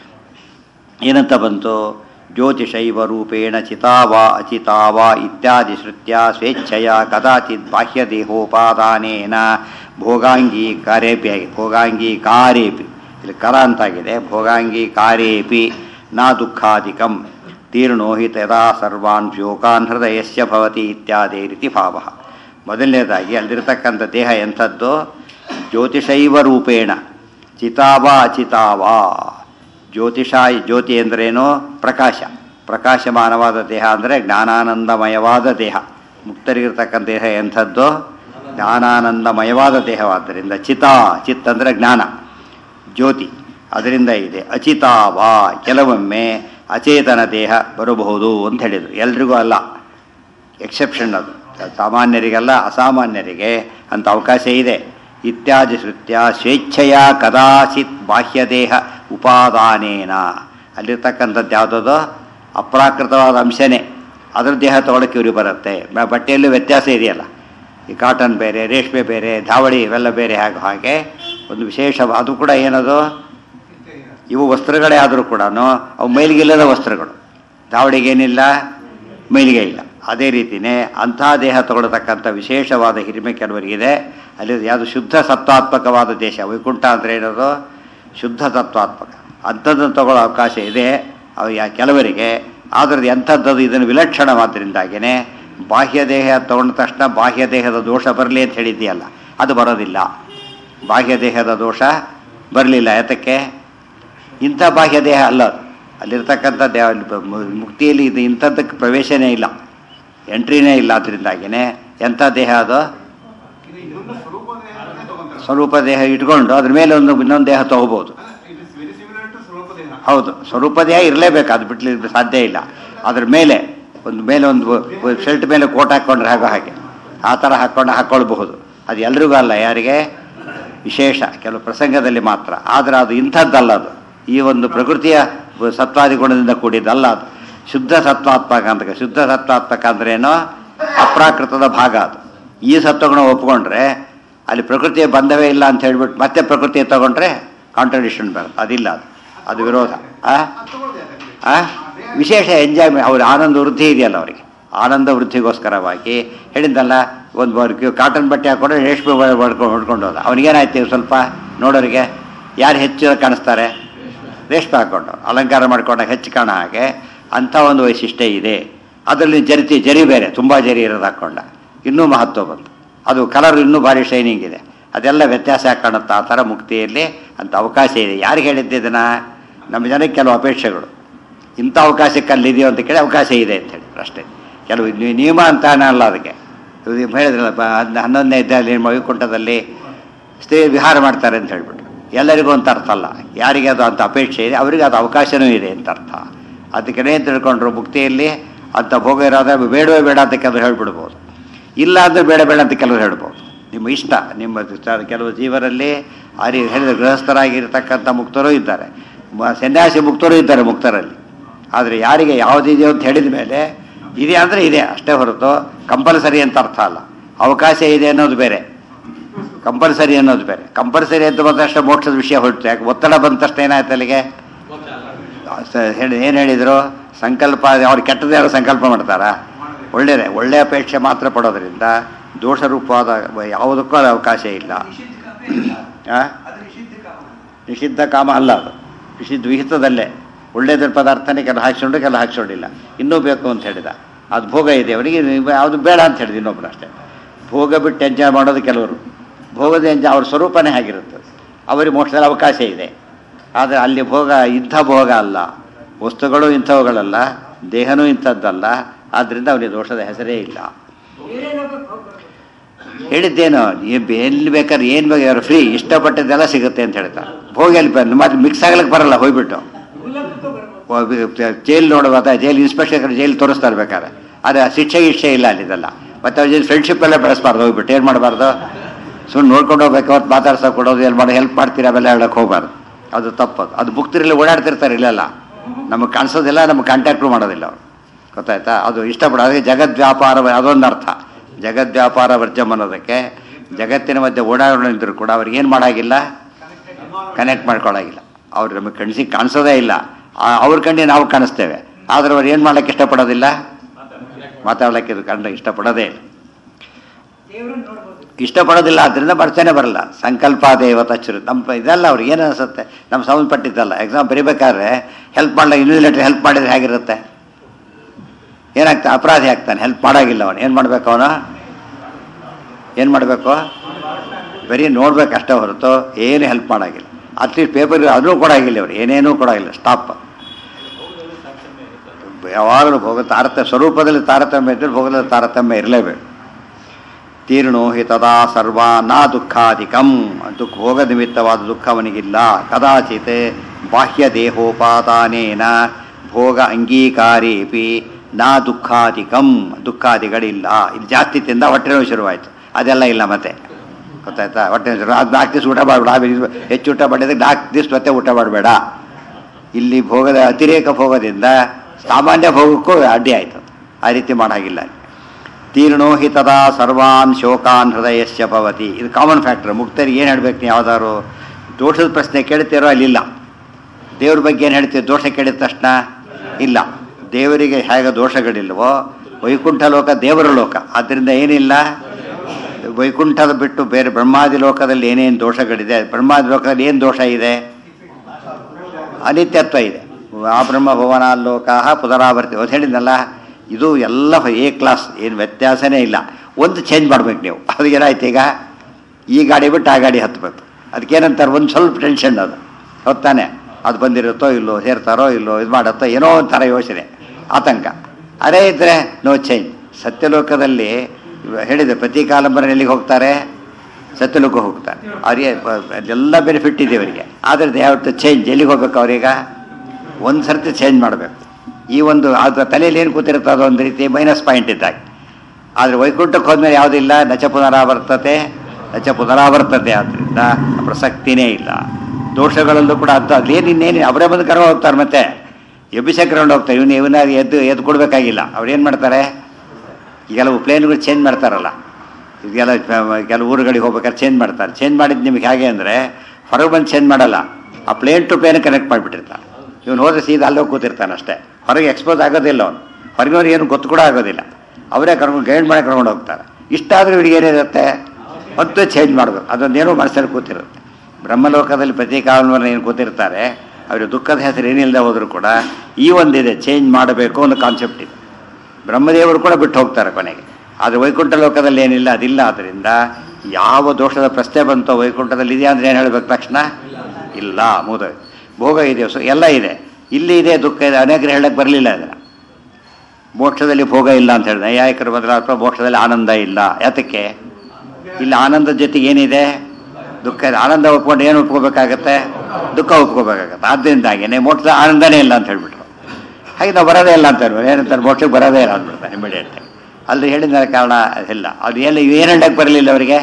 ಏನಂತ ಬಂತು ಜ್ಯೋತಿಷೈವ ರೂಪೇಣ ಚಿತಾವಾ ಅಚಿತಾವಾ ಇತ್ಯಾದಿ ಶ್ರುತ್ಯ ಸ್ವೇಚ್ಛೆಯ ಕದಾಚಿತ್ ಬಾಹ್ಯದೇಹೋಪಾದಾನೇನ ಭೋಗಾಂಗೀಕಾರೇಪಿ ಆಗಿ ಭೋಗಾಂಗೀಕಾರೇಪಿ ಇಲ್ಲಿ ಕರ ಅಂತಾಗಿದೆ ಭೋಗಾಂಗೀಕಾರೇಪಿ ನ ದುಃಖಾಧಿಕಂ ತೀರ್ಣೋ ಹಿ ತದಾ ಸರ್ವಾನ್ ಶೋಕಾನ್ ಹೃದಯಸ್ಯ ಭವತಿ ಇತ್ಯಾದಿ ರೀತಿ ಭಾವ ಮೊದಲನೇದಾಗಿ ಅಲ್ಲಿರ್ತಕ್ಕಂಥ ದೇಹ ಎಂಥದ್ದು ಜ್ಯೋತಿಷೈವ ರೂಪೇಣ ಚಿತಾವಾ ಅಚಿತಾವಾ ಜ್ಯೋತಿಷ ಜ್ಯೋತಿ ಎಂದರೇನು ಪ್ರಕಾಶ ಪ್ರಕಾಶಮಾನವಾದ ದೇಹ ಅಂದರೆ ಜ್ಞಾನಾನಂದಮಯವಾದ ದೇಹ ಮುಕ್ತರಿಗಿರ್ತಕ್ಕಂಥ ದೇಹ ಎಂಥದ್ದು ಜ್ಞಾನಾನಂದಮಯವಾದ ದೇಹವಾದ್ದರಿಂದ ಚಿತಾ ಚಿತ್ ಅಂದರೆ ಜ್ಞಾನ ಜ್ಯೋತಿ ಅದರಿಂದ ಇದೆ ಅಚಿತಾವಾ ಕೆಲವೊಮ್ಮೆ ಅಚೇತನ ದೇಹ ಬರಬಹುದು ಅಂತ ಹೇಳಿದರು ಎಲ್ರಿಗೂ ಅಲ್ಲ ಎಕ್ಸೆಪ್ಷನ್ ಅದು ಸಾಮಾನ್ಯರಿಗಲ್ಲ ಅಸಾಮಾನ್ಯರಿಗೆ ಅಂತ ಅವಕಾಶ ಇದೆ ಇತ್ಯಾದಿ ಶ್ರುತ್ಯ ಸ್ವೇಚ್ಛೆಯ ಕದಾಚಿತ್ ಬಾಹ್ಯದೇಹ ಉಪಾದಾನೇನ ಅಲ್ಲಿರ್ತಕ್ಕಂಥದ್ದು ಯಾವುದೋ ಅಪ್ರಾಕೃತವಾದ ಅಂಶನೇ ಅದ್ರ ದೇಹ ತೊಗೊಳಕ್ಕೆ ಇವ್ರಿಗೆ ಬರುತ್ತೆ ಬ- ಬಟ್ಟೆಯಲ್ಲೂ ವ್ಯತ್ಯಾಸ ಇದೆಯಲ್ಲ ಈ ಕಾಟನ್ ಬೇರೆ ರೇಷ್ಮೆ ಬೇರೆ ಧಾವಳಿ ಇವೆಲ್ಲ ಬೇರೆ ಹಾಗೆ ಹಾಗೆ ಒಂದು ವಿಶೇಷ ಅದು ಕೂಡ ಏನದು ಇವು ವಸ್ತ್ರಗಳೇ ಆದರೂ ಕೂಡ ಅವು ಮೈಲಿಗಿಲ್ಲದ ವಸ್ತ್ರಗಳು ಧಾವಳಿಗೇನಿಲ್ಲ ಮೈಲಿಗೆ ಇಲ್ಲ ಅದೇ ರೀತಿಯೇ ಅಂಥ ದೇಹ ತಗೊಳ್ತಕ್ಕಂಥ ವಿಶೇಷವಾದ ಹಿರಿಮೆ ಕೆಲವರಿಗಿದೆ ಅಲ್ಲಿ ಯಾವುದು ಶುದ್ಧ ಸತ್ವಾತ್ಮಕವಾದ ದೇಶ ವೈಕುಂಠ ಅಂದರೆ ಏನದು ಶುದ್ಧ ತತ್ವಾತ್ಮಕ ಅಂಥದ್ದನ್ನು ತಗೊಳ್ಳೋ ಅವಕಾಶ ಇದೆ ಅವು ಯಾ ಕೆಲವರಿಗೆ ಆದ್ರದ್ದು ಎಂಥದ್ದದು ಇದನ್ನು ವಿಲಕ್ಷಣವಾದ್ದರಿಂದಾಗಿಯೇ ಬಾಹ್ಯ ದೇಹ ತಗೊಂಡ ತಕ್ಷಣ ಬಾಹ್ಯ ದೇಹದ ದೋಷ ಬರಲಿ ಅಂತ ಹೇಳಿದ್ದೀಯಲ್ಲ ಅದು ಬರೋದಿಲ್ಲ ಬಾಹ್ಯ ದೇಹದ ದೋಷ ಬರಲಿಲ್ಲ ಯಾತಕ್ಕೆ ಇಂಥ ಬಾಹ್ಯ ದೇಹ ಅಲ್ಲ ಅದು. ಅಲ್ಲಿರ್ತಕ್ಕಂಥ ದೇಹ ಮುಕ್ತಿಯಲ್ಲಿ ಇದು ಇಂಥದ್ದಕ್ಕೆ ಪ್ರವೇಶನೇ ಇಲ್ಲ ಎಂಟ್ರಿನೇ ಇಲ್ಲ ಅದರಿಂದಾಗಿಯೇ ಎಂಥ ದೇಹ ಅದು ಇನ್ನೊಂದು ಸ್ವರೂಪದ ದೇಹವನ್ನೇ ತಗೊಂತಾರೆ ಸ್ವರೂಪ ದೇಹ ಇಟ್ಕೊಂಡು ಅದ್ರ ಮೇಲೆ ಒಂದು ಇನ್ನೊಂದು ದೇಹ ತಗೋಬೋದು it is very similar to ಸ್ವರೂಪ ದೇಹ ಹೌದು ಸ್ವರೂಪ ದೇಹ ಇರಲೇಬೇಕು ಅದು ಬಿಟ್ಲಿಕ್ಕೆ ಸಾಧ್ಯ ಇಲ್ಲ ಅದ್ರ ಮೇಲೆ ಒಂದು ಮೇಲೆ ಒಂದು ಶರ್ಟ್ ಮೇಲೆ ಕೋಟ್ ಹಾಕ್ಕೊಂಡ್ರೆ ಹಾಗೋ ಹಾಗೆ ಆ ಥರ ಹಾಕ್ಕೊಂಡು ಹಾಕ್ಕೊಳ್ಬಹುದು ಅದು ಎಲ್ರಿಗೂ ಅಲ್ಲ ಯಾರಿಗೆ ವಿಶೇಷ ಕೆಲವು ಪ್ರಸಂಗದಲ್ಲಿ ಮಾತ್ರ ಆದರೆ ಅದು ಇಂಥದ್ದಲ್ಲ ಅದು ಈ ಒಂದು ಪ್ರಕೃತಿಯ ಸತ್ವಾದಿ ಗುಣದಿಂದ ಕೂಡಿದ್ದಲ್ಲ ಅದು ಶುದ್ಧ ಸತ್ವಾತ್ಮಕ ಅಂತ ಶುದ್ಧ ಸತ್ವಾತ್ಮಕ ಅಂದ್ರೇನು ಅಪ್ರಾಕೃತದ ಭಾಗ ಅದು ಈ ಸತ್ವಗುಣ ಒಪ್ಕೊಂಡ್ರೆ ಅಲ್ಲಿ ಪ್ರಕೃತಿಯ ಬಂಧವೇ ಇಲ್ಲ ಅಂತ ಹೇಳ್ಬಿಟ್ಟು ಮತ್ತೆ ಪ್ರಕೃತಿಯ ತಗೊಂಡ್ರೆ ಕಾಂಟ್ರಡಿಕ್ಷನ್ ಬರುತ್ತೆ ಅದಿಲ್ಲ ಅದು ಅದು ವಿರೋಧ ಆ ಅದು ತಗೊಳ್ಳಿ ಅದಕ್ಕೆ. ಆ? ವಿಶೇಷ ಎಂಜಾಯ್ಮೆಂಟ್ ಅವ್ರ ಆನಂದ ವೃದ್ಧಿ ಇದೆಯಲ್ಲ ಅವರಿಗೆ ಆನಂದ ವೃದ್ಧಿಗೋಸ್ಕರವಾಗಿ ಹೇಳಿದ್ದಲ್ಲ ಒಂದು ವರ್ಕ್ ಕಾಟನ್ ಬಟ್ಟೆ ಹಾಕೊಂಡ್ರೆ ರೇಷ್ಮೆ ಬ- ಬಡ್ಕೊಂಡು ಹೊಡ್ಕೊಂಡು ಹೋದ ಅವನಿಗೇನಾಯ್ತು ಸ್ವಲ್ಪ ನೋಡೋರಿಗೆ ಯಾರು ಹೆಚ್ಚು ಕಾಣಿಸ್ತಾರೆ ರೇಷ್ಮೆ ಹಾಕ್ಕೊಂಡು ಅಲಂಕಾರ ಮಾಡ್ಕೊಂಡಾಗ ಹೆಚ್ಚು ಕಾಣೋ ಹಾಗೆ ಅಂಥ ಒಂದು ವೈಶಿಷ್ಟ್ಯ ಇದೆ ಅದರಲ್ಲಿ ಜರಿತಿ ಜರಿ ಬೇರೆ ತುಂಬ ಜರಿ ಇರೋದು ಹಾಕ್ಕೊಂಡ ಇನ್ನೂ ಮಹತ್ವ ಬಂತು ಅದು ಕಲರ್ ಇನ್ನೂ ಭಾರಿ ಶೈನಿಂಗ್ ಇದೆ ಅದೆಲ್ಲ ವ್ಯತ್ಯಾಸ ಕಾಣುತ್ತೆ ಆ ಥರ ಮುಕ್ತಿಯಲ್ಲಿ ಅಂತ ಅವಕಾಶ ಇದೆ ಯಾರಿಗೆ ಹೇಳಿದ್ದೆ ಇದನ್ನು ನಮ್ಮ ಜನಕ್ಕೆ ಕೆಲವು ಅಪೇಕ್ಷೆಗಳು ಇಂಥ ಅವಕಾಶಕ್ಕೆ ಅಲ್ಲಿದೆಯೋ ಅಂತ ಕೇಳಿ ಅವಕಾಶ ಇದೆ ಅಂತ ಹೇಳಿ ಅಷ್ಟೇ ಕೆಲವು ನಿ- ನಿಯಮ ಅಂತಾನೆ ಅಲ್ಲ ಅದಕ್ಕೆ ಇದು ಹೇಳಿದ್ರಲ್ಲ ಬ- ಹನ್ನ- ಹನ್ನೊಂದನೇ ಇದ್ದಲ್ಲಿ ವೈಕುಂಠದಲ್ಲಿ ಸ್ತ್ರೀ ವಿಹಾರ ಮಾಡ್ತಾರೆ ಅಂತ ಹೇಳ್ಬಿಟ್ಟು ಎಲ್ಲರಿಗೂ ಅಂತ ಅರ್ಥ ಅಲ್ಲ ಯಾರಿಗೆ ಅದು ಅಂತ ಅಪೇಕ್ಷೆ ಇದೆ ಅವರಿಗೆ ಅದು ಅವಕಾಶನೂ ಇದೆ ಅಂತ ಅರ್ಥ ಅದಕ್ಕೆ ಏನು ತಿಳ್ಕೊಂಡ್ರು ಮುಕ್ತಿಯಲ್ಲಿ ಅಂತ ಭೋಗ ಇರೋದ ಬೇಡವೇ ಬೇಡ ಅಂತ ಕೆಲವರು ಹೇಳ್ಬಿಡ್ಬೋದು ಇಲ್ಲ ಅಂದರೆ ಬೇಡ ಬೇಡ ಅಂತ ಕೆಲವರು ಹೇಳ್ಬೋದು ನಿಮ್ಮ ಇಷ್ಟ ನಿಮ್ಮ ಸ- ಕೆಲವು ಜೀವರಲ್ಲಿ ಆ ರೀತಿ ಹೇಳಿದ ಗೃಹಸ್ಥರಾಗಿರ್ತಕ್ಕಂಥ ಮುಕ್ತರು ಇದ್ದಾರೆ ಮ- ಸನ್ಯಾಸಿ ಮುಕ್ತರು ಇದ್ದಾರೆ ಮುಕ್ತರಲ್ಲಿ ಆದರೆ ಯಾರಿಗೆ ಯಾವುದಿದೆಯೋ ಅಂತ ಹೇಳಿದ ಮೇಲೆ ಇದೆ ಅಂದರೆ ಇದೆ ಅಷ್ಟೇ ಹೊರತು ಕಂಪಲ್ಸರಿ ಅಂತ ಅರ್ಥ ಅಲ್ಲ ಅವಕಾಶ ಇದೆ ಅನ್ನೋದು ಬೇರೆ ಕಂಪಲ್ಸರಿ ಅನ್ನೋದು ಬೇರೆ ಕಂಪಲ್ಸರಿ ಅಂತ ಬಂದ ತಕ್ಷಣ ಮೋಕ್ಷದ ವಿಷಯ ಹೊರಟು ಯಾಕೆ ಒತ್ತಡ ಬಂದ ತಕ್ಷಣ ಏನಾಯ್ತು ಅಲ್ಲಿಗೆ ಸ- ಹೇಳಿ ಏನು ಹೇಳಿದರು ಸಂಕಲ್ಪ ಅವ್ರು ಕೆಟ್ಟದ್ದು ಯಾರು ಸಂಕಲ್ಪ ಮಾಡ್ತಾರಾ ಒಳ್ಳೆಯದೇ ಒಳ್ಳೆಯ ಅಪೇಕ್ಷೆ ಮಾತ್ರ ಪಡೋದ್ರಿಂದ ದೋಷರೂಪವಾದ ಯಾವುದಕ್ಕೂ ಅದು ಅವಕಾಶ ಇಲ್ಲ ನಿಷಿದ್ಧ ಕಾಮ ಇಲ್ಲ. ಆ? ಅದು ನಿಷಿದ್ಧ ಕಾಮ ನಿಷಿದ್ಧ ಕಾಮ ಅಲ್ಲ ಅದು ನಿಷಿದ್ಧ ವಿಹಿತದಲ್ಲೇ ಒಳ್ಳೆಯದ್ರ ಪದಾರ್ಥನೇ ಕೆಲ ಹಾಕ್ಸ್ಕೊಂಡು ಕೆಲ ಹಾಕ್ಸ್ಕೊಂಡಿಲ್ಲ ಇನ್ನೂ ಬೇಕು ಅಂತ ಹೇಳಿದ ಅದು ಭೋಗ ಇದೆ ಅವನಿಗೆ ಯಾವುದು ಬೇಡ ಅಂತ ಹೇಳಿದ ಇನ್ನೊಬ್ಬರು ಅಷ್ಟೇ ಭೋಗ ಬಿಟ್ಟು ಎಂಜಾಯ್ ಮಾಡೋದು ಕೆಲವರು ಭೋಗದ ಎಂಜಾಯ್ ಅವ್ರ ಸ್ವರೂಪನೇ ಆಗಿರುತ್ತೆ ಅವರಿಗೆ ಮೋಕ್ಷದಲ್ಲಿ ಅವಕಾಶ ಇದೆ ಆದರೆ ಅಲ್ಲಿ ಭೋಗ ಇಂಥ ಭೋಗ ಅಲ್ಲ ವಸ್ತುಗಳು ಇಂಥವುಗಳಲ್ಲ ದೇಹನೂ ಇಂಥದ್ದಲ್ಲ ಆದ್ದರಿಂದ ಅವನಿಗೆ ದೋಷದ ಹೆಸರೇ ಇಲ್ಲ ಬೇರೆ ಲೋಕಕ್ಕೆ ಹೋಗ್ಬೇಕು. ಹೇಳಿದ್ದೇನು ಏ- ಎಲ್ಲಿ ಬೇಕಾದ್ರೆ ಏನು ಬೇಕಾದ್ರೆ ಫ್ರೀ ಇಷ್ಟಪಟ್ಟಿದ್ದೆಲ್ಲ ಸಿಗುತ್ತೆ ಅಂತ ಹೇಳ್ತಾರೆ ಭೋಗಿ ಅಲ್ಲಿ ಬಂದು ಮತ್ತೆ ಮಿಕ್ಸ್ ಆಗ್ಲಿಕ್ಕೆ ಬರಲ್ಲ ಹೋಗ್ಬಿಟ್ಟು ಭೂಲೋಕಕ್ಕೂ ಬರ್ಬೋದು. ಜೈಲ್ ನೋಡುವಾಗ ಜೈಲ್ ಇನ್ಸ್ಪೆಕ್ಟರ್ ಜೈಲ್ ತೋರಿಸ್ತಾ ಇರ್ಬೇಕಾದ್ರೆ ಆದರೆ ಶಿಕ್ಷೆ ಇಷ್ಟೇ ಇಲ್ಲ ಅಲ್ಲಿದೆಲ್ಲ ಮತ್ತೆ ಅವ್ರ ಜೊತೆ ಫ್ರೆಂಡ್ಶಿಪ್ ಎಲ್ಲ ಬೆಳೆಸ್ಬಾರ್ದು ಹೋಗ್ಬಿಟ್ಟು ಏನು ಮಾಡಬಾರ್ದು ಸುಮ್ಮನೆ ನೋಡ್ಕೊಂಡು ಹೋಗ್ಬೇಕು ಅವತ್ತು ಮಾತಾಡ್ಸೋಕೆ ಕೊಡೋದು ಏನು ಮಾಡಿ ಹೆಲ್ಪ್ ಮಾಡ್ತೀರಾ ಅವೆಲ್ಲ ಹೇಳಕ್ಕೆ ಹೋಗ್ಬಾರ್ದು ಅದು ತಪ್ಪದು ಅದು ಬುಕ್ತಿರಲ್ಲಿ ಓಡಾಡ್ತಿರ್ತಾರೆ ಇಲ್ಲೆಲ್ಲ ನಮಗೆ ಕಾಣಿಸೋದಿಲ್ಲ ನಮಗೆ ಕಾಂಟ್ಯಾಕ್ಟು ಮಾಡೋದಿಲ್ಲ ಅವರು ಗೊತ್ತಾಯ್ತಾ ಅದು ಇಷ್ಟಪಡ ಅದಕ್ಕೆ ಜಗದ್ ವ್ಯಾಪಾರ ಅದೊಂದು ಅರ್ಥ ಜಗದ್ ವ್ಯಾಪಾರ ವರ್ಜಮ್ ಅನ್ನೋದಕ್ಕೆ ಜಗತ್ತಿನ ಮಧ್ಯೆ ಓಡಾಡೋಣಿದ್ರು ಕೂಡ ಅವ್ರಿಗೆ ಏನು ಮಾಡಾಗಿಲ್ಲ ಕನೆಕ್ಟ್ ಮಾಡ್ಕೊಳ್ಳೋಗಿಲ್ಲ ಅವ್ರು ನಮಗೆ ಕಣ್ಸಿಗೆ ಕಾಣಿಸೋದೇ ಇಲ್ಲ ಆ- ಅವ್ರ ಕಣ್ಣಿ ನಾವು ಕಾಣಿಸ್ತೇವೆ ಆದ್ರೆ ಅವ್ರು ಏನು ಮಾಡ್ಲಿಕ್ಕೆ ಇಷ್ಟಪಡೋದಿಲ್ಲ ಮಾತಾಡ್ಲಿಕ್ಕೆ ಇದು ಕಂಡ ಇಷ್ಟಪಡೋದೇ ಇಲ್ಲ ದೇವ್ರನ್ನ ನೋಡ್ಬೋದು ಇಷ್ಟಪಡೋದಿಲ್ಲ ಅದರಿಂದ ಬರ್ತಾನೆ ಬರಲ್ಲ ಸಂಕಲ್ಪ ದೇವತ ಚುರು ನಮ್ಮ ಇದೆಲ್ಲ ಅವ್ರಿಗೆ ಏನು ಅನಿಸುತ್ತೆ ನಮ್ಮ ಸಂಬಂಧಪಟ್ಟಿದ್ದಲ್ಲ ಎಕ್ಸಾಮ್ ಬರಿಬೇಕಾದ್ರೆ ಹೆಲ್ಪ್ ಮಾಡಲ್ಲ ಇನ್ವಿಜಿಲೇಟರ್ ಹೆಲ್ಪ್ ಮಾಡಿದ್ರೆ ಹೇಗಿರುತ್ತೆ ಏನಾಗ್ತಾನೆ ಅಪರಾಧಿ ಆಗ್ತಾನೆ ಹೆಲ್ಪ್ ಮಾಡೋಗಿಲ್ಲ ಅವನು ಏನು ಮಾಡಬೇಕು ಅವನು ಏನು ಮಾಡಬೇಕು ಬರೀ ನೋಡ್ಬೇಕು ಅಷ್ಟೇ ಹೊರತು ಏನು ಹೆಲ್ಪ್ ಮಾಡೋಗಿಲ್ಲ ಅಟ್ಲೀಸ್ಟ್ ಪೇಪರ್ ಅದೂ ಕೊಡೋಗಿಲ್ಲ ಅವ್ರು ಏನೇನೂ ಕೊಡೋಗಿಲ್ಲ ಸ್ಟಾಪ್ ಯಾವಾಗಲೂ ಭೋಗ ತಾರತಮ್ಯ ಸ್ವರೂಪದಲ್ಲಿ ತಾರತಮ್ಯ ಇದ್ದರೆ ಭೋಗದಲ್ಲಿ ತಾರತಮ್ಯ ಇರಲೇಬೇಕು ತೀರ್ಣೋ ಹಿ ತದಾ ಸರ್ವ ನಾ ದುಃಖಾಧಿಕಂ ದುಃಖ ಭೋಗ ನಿಮಿತ್ತವಾದ ದುಃಖ ಅವನಿಗಿಲ್ಲ ಕದಾಚಿತ್ ಬಾಹ್ಯ ದೇಹೋಪಾದಾನೇನ ಭೋಗ ಅಂಗೀಕಾರೇಪಿ ನಾ ದುಃಖಾಧಿಕಂ ದುಃಖಾದಿಗಳಿಲ್ಲ ಇಲ್ಲಿ ಜಾಸ್ತಿ ತಿಂದ ಹೊಟ್ಟೆ ನೋವು ಶುರುವಾಯಿತು ಅದೆಲ್ಲ ಇಲ್ಲ ಮತ್ತೆ ಗೊತ್ತಾಯ್ತಾ ಹೊಟ್ಟೆ ನೋವು ಶುರು ಅದು ನಾಲ್ಕು ದಿವಸ ಊಟ ಮಾಡಬೇಡ ಆಮೇಲೆ ಹೆಚ್ಚು ಊಟ ಮಾಡಿದ್ರೆ ನಾಲ್ಕು ದಿವಸ ಮತ್ತೆ ಊಟ ಮಾಡಬೇಡ ಇಲ್ಲಿ ಭೋಗದ ಅತಿರೇಕ ಭೋಗದಿಂದ ಸಾಮಾನ್ಯ ಭೋಗಕ್ಕೂ ಅಡ್ಡಿ ಆಯಿತು ಆ ರೀತಿ ಮಾಡಾಗಿಲ್ಲ ತೀರ್ಣೋ ಹಿ ತದಾ ಸರ್ವಾನ್ ಶೋಕಾನ್ ಹೃದಯಸ್ಯ ಭವತಿ ಇದು ಕಾಮನ್ ಫ್ಯಾಕ್ಟರ್ ಮುಕ್ತರಿಗೆ ಏನು ಹೇಳ್ಬೇಕು ನೀವು ಯಾವ್ದಾದ್ರು ದೋಷದ ಪ್ರಶ್ನೆ ಕೇಳ್ತೀರೋ ಅಲ್ಲಿಲ್ಲ ದೇವ್ರ ಬಗ್ಗೆ ಏನು ಹೇಳ್ತೀವಿ ದೋಷ ಕೇಳಿದ ತಕ್ಷಣ ಇಲ್ಲ ದೇವರಿಗೆ ಹೇಗೆ ದೋಷಗಳಿಲ್ವೋ ವೈಕುಂಠ ಲೋಕ ದೇವರ ಲೋಕ ಆದ್ದರಿಂದ ಏನಿಲ್ಲ ವೈಕುಂಠದ ಬಿಟ್ಟು ಬೇರೆ ಬ್ರಹ್ಮಾದಿ ಲೋಕದಲ್ಲಿ ಏನೇನು ದೋಷಗಳಿದೆ ಬ್ರಹ್ಮಾದಿ ಲೋಕದಲ್ಲಿ ಏನು ದೋಷ ಇದೆ ಅನಿತ್ಯತ್ವ ಇದೆ ಆ ಬ್ರಹ್ಮ ಭುವನ ಲೋಕ ಪುನರಾವರ್ತಿ ಅದು ಹೇಳಿದ್ನಲ್ಲ ಇದು ಎಲ್ಲ ಎ ಕ್ಲಾಸ್ ಏನು ವ್ಯತ್ಯಾಸನೇ ಇಲ್ಲ ಒಂದು ಚೇಂಜ್ ಮಾಡ್ಬೇಕು ನೀವು ಅದು ಏನಾಯ್ತು ಈಗ ಈ ಗಾಡಿ ಬಿಟ್ಟು ಆ ಗಾಡಿ ಹತ್ಬೇಕು ಅದಕ್ಕೇನಂತಾರೆ ಒಂದು ಸ್ವಲ್ಪ ಟೆನ್ಷನ್ ಅದು ಹೊತ್ತಾನೆ ಅದು ಬಂದಿರುತ್ತೋ ಇಲ್ಲೋ ಸೇರ್ತಾರೋ ಇಲ್ಲೋ ಇದು ಮಾಡತ್ತೋ ಏನೋ ಒಂಥರ ಯೋಚನೆ ಆತಂಕ ಅದೇ ಇದ್ದರೆ ನೋ ಚೇಂಜ್ ಸತ್ಯಲೋಕದಲ್ಲಿ ಇವ- ಹೇಳಿದೆ ಪ್ರತಿ ಕಾಲಂಬರ ಎಲ್ಲಿಗೆ ಹೋಗ್ತಾರೆ ಸತ್ಯಲೋಕ ಹೋಗ್ತಾರೆ ಅವರಿಗೆ ಎಲ್ಲ ಬೆನಿಫಿಟ್ ಇದೆ ಅವರಿಗೆ ಆದರೆ ದೇ ಹ್ಯಾವ್ ಟು ಚೇಂಜ್ ಎಲ್ಲಿಗೆ ಹೋಗ್ಬೇಕು ಅವ್ರೀಗ ಒಂದು ಸರ್ತಿ ಚೇಂಜ್ ಮಾಡಬೇಕು ಈ ಒಂದು ಅದು ತಲೆಯಲ್ಲಿ ಏನು ಕೂತಿರುತ್ತೆ ಅದು ಒಂದು ರೀತಿ ಮೈನಸ್ ಪಾಯಿಂಟ್ ಇದ್ದಾಗ ಆದರೆ ವೈಕುಂಠಕ್ಕೆ ಹೋದ್ಮೇಲೆ ಯಾವುದಿಲ್ಲ ನಚ ಪುನರಾವರ್ತತೆ ನಚ ಪುನರಾವರ್ತತೆ ಆದ್ದರಿಂದ ಪ್ರಸಕ್ತಿನೇ ಇಲ್ಲ ದೋಷಗಳಲ್ಲೂ ಕೂಡ ಅದು ಅದೇನು ಇನ್ನೇನು ಅವರೇ ಬಂದು ಕರ್ಕೊಂಡು ಹೋಗ್ತಾರೆ ಮತ್ತೆ ಎಬ್ಬಿಸೆ ಕರ್ಕೊಂಡು ಹೋಗ್ತಾರೆ ಇವನು ಇವನ ಎದ್ದು ಎದ್ದು ಕೊಡಬೇಕಾಗಿಲ್ಲ ಅವ್ರು ಏನು ಮಾಡ್ತಾರೆ ಈ ಕೆಲವು ಪ್ಲೇನ್ಗಳು ಚೇಂಜ್ ಮಾಡ್ತಾರಲ್ಲ ಇದೆಲ್ಲ ಕೆಲವು ಊರುಗಳಿಗೆ ಹೋಗ್ಬೇಕಾದ್ರೆ ಚೇಂಜ್ ಮಾಡ್ತಾರೆ ಚೇಂಜ್ ಮಾಡಿದ್ದು ನಿಮ್ಗೆ ಹೇಗೆ ಅಂದರೆ ಹೊರಗೆ ಬಂದು ಚೇಂಜ್ ಮಾಡಲ್ಲ ಆ ಪ್ಲೇನ್ ಟು ಪ್ಲೇನ್ ಕನೆಕ್ಟ್ ಮಾಡಿಬಿಟ್ಟಿರ್ತಾನೆ ಇವನು ಹೋದ್ರೆ ಸೀದಾ ಅಲ್ಲೋಗಿ ಕೂತಿರ್ತಾನೆ ಅಷ್ಟೇ ಹೊರಗೆ ಎಕ್ಸ್ಪೋಸ್ ಆಗೋದಿಲ್ಲ ಅವನು ಹೊರಗಿನವ್ರಿಗೆ ಏನು ಗೊತ್ತು ಕೂಡ ಆಗೋದಿಲ್ಲ ಅವರೇ ಕರ್ಕೊಂಡು ಗೈಡ್ ಮಾಡಿ ಕರ್ಕೊಂಡು ಹೋಗ್ತಾರೆ ಇಷ್ಟಾದರೂ ಇವ್ರಿಗೆ ಏನಿರುತ್ತೆ ಮತ್ತು ಚೇಂಜ್ ಮಾಡಬೇಕು ಅದೊಂದೇನೋ ಮನಸ್ಸಲ್ಲಿ ಕೂತಿರುತ್ತೆ ಬ್ರಹ್ಮಲೋಕದಲ್ಲಿ ಪ್ರತಿ ಕಾಲವನ್ನು ಏನು ಕೂತಿರ್ತಾರೆ ಅವರಿಗೆ ದುಃಖದ ಹೆಸರು ಏನಿಲ್ಲದೆ ಹೋದರೂ ಕೂಡ ಈ ಒಂದಿದೆ ಚೇಂಜ್ ಮಾಡಬೇಕು ಅನ್ನೋ ಕಾನ್ಸೆಪ್ಟ್ ಇದೆ ಬ್ರಹ್ಮದೇವರು ಕೂಡ ಬಿಟ್ಟು ಹೋಗ್ತಾರೆ ಕೊನೆಗೆ ಆದರೆ ವೈಕುಂಠ ಲೋಕದಲ್ಲಿ ಏನಿಲ್ಲ ಅದಿಲ್ಲ ಆದ್ದರಿಂದ ಯಾವ ದೋಷದ ಪ್ರಶ್ನೆ ಬಂತೋ ವೈಕುಂಠದಲ್ಲಿ ಇದೆಯಾ ಅಂದರೆ ಏನು ಹೇಳಬೇಕು ತಕ್ಷಣ ಇಲ್ಲ ಮುದ ಭೋಗ ಇದೆ ಸೊ ಎಲ್ಲ ಇದೆ ಇಲ್ಲಿ ಇದೆ ದುಃಖ ಇದೆ ಅನೇಕರು ಹೇಳಕ್ಕೆ ಬರಲಿಲ್ಲ ಅದನ್ನು ಮೋಕ್ಷದಲ್ಲಿ ಭೋಗ ಇಲ್ಲ ಅಂತ ಹೇಳಿದೆ ನೈಯಾಯಿಕರು ಬಂದ್ರೆ ಅಥವಾ ಮೋಕ್ಷದಲ್ಲಿ ಆನಂದ ಇಲ್ಲ ಯಾತಕ್ಕೆ ಇಲ್ಲಿ ಆನಂದದ ಜೊತೆಗೆ ಏನಿದೆ ದುಃಖ ಇದೆ ಆನಂದ ಒಪ್ಕೊಂಡು ಏನು ಒಪ್ಕೋಬೇಕಾಗತ್ತೆ ದುಃಖ ಒಪ್ಕೋಬೇಕಾಗತ್ತೆ ಆದ್ದರಿಂದಾಗೇನೆ ಮೋಕ್ಷದ ಆನಂದನೇ ಇಲ್ಲ ಅಂತ ಹೇಳ್ಬಿಟ್ರು ಹಾಗೆ ನಾವು ಬರೋದೇ ಇಲ್ಲ ಅಂತ ಹೇಳ್ಬೋದು ಏನಂತಾರೆ ಮೋಕ್ಷಕ್ಕೆ ಬರೋದೇ ಇಲ್ಲ ಅಂದ್ಬಿಡ್ತಾರೆ ಇಮಿಡಿಯೇಟ್ ಅಲ್ಲಿ ಹೇಳಿದ ಕಾರಣ ಇಲ್ಲ ಅದು ಎಲ್ಲ ಏನು ಹೇಳಕ್ಕೆ ಬರಲಿಲ್ಲ ಅವರಿಗೆ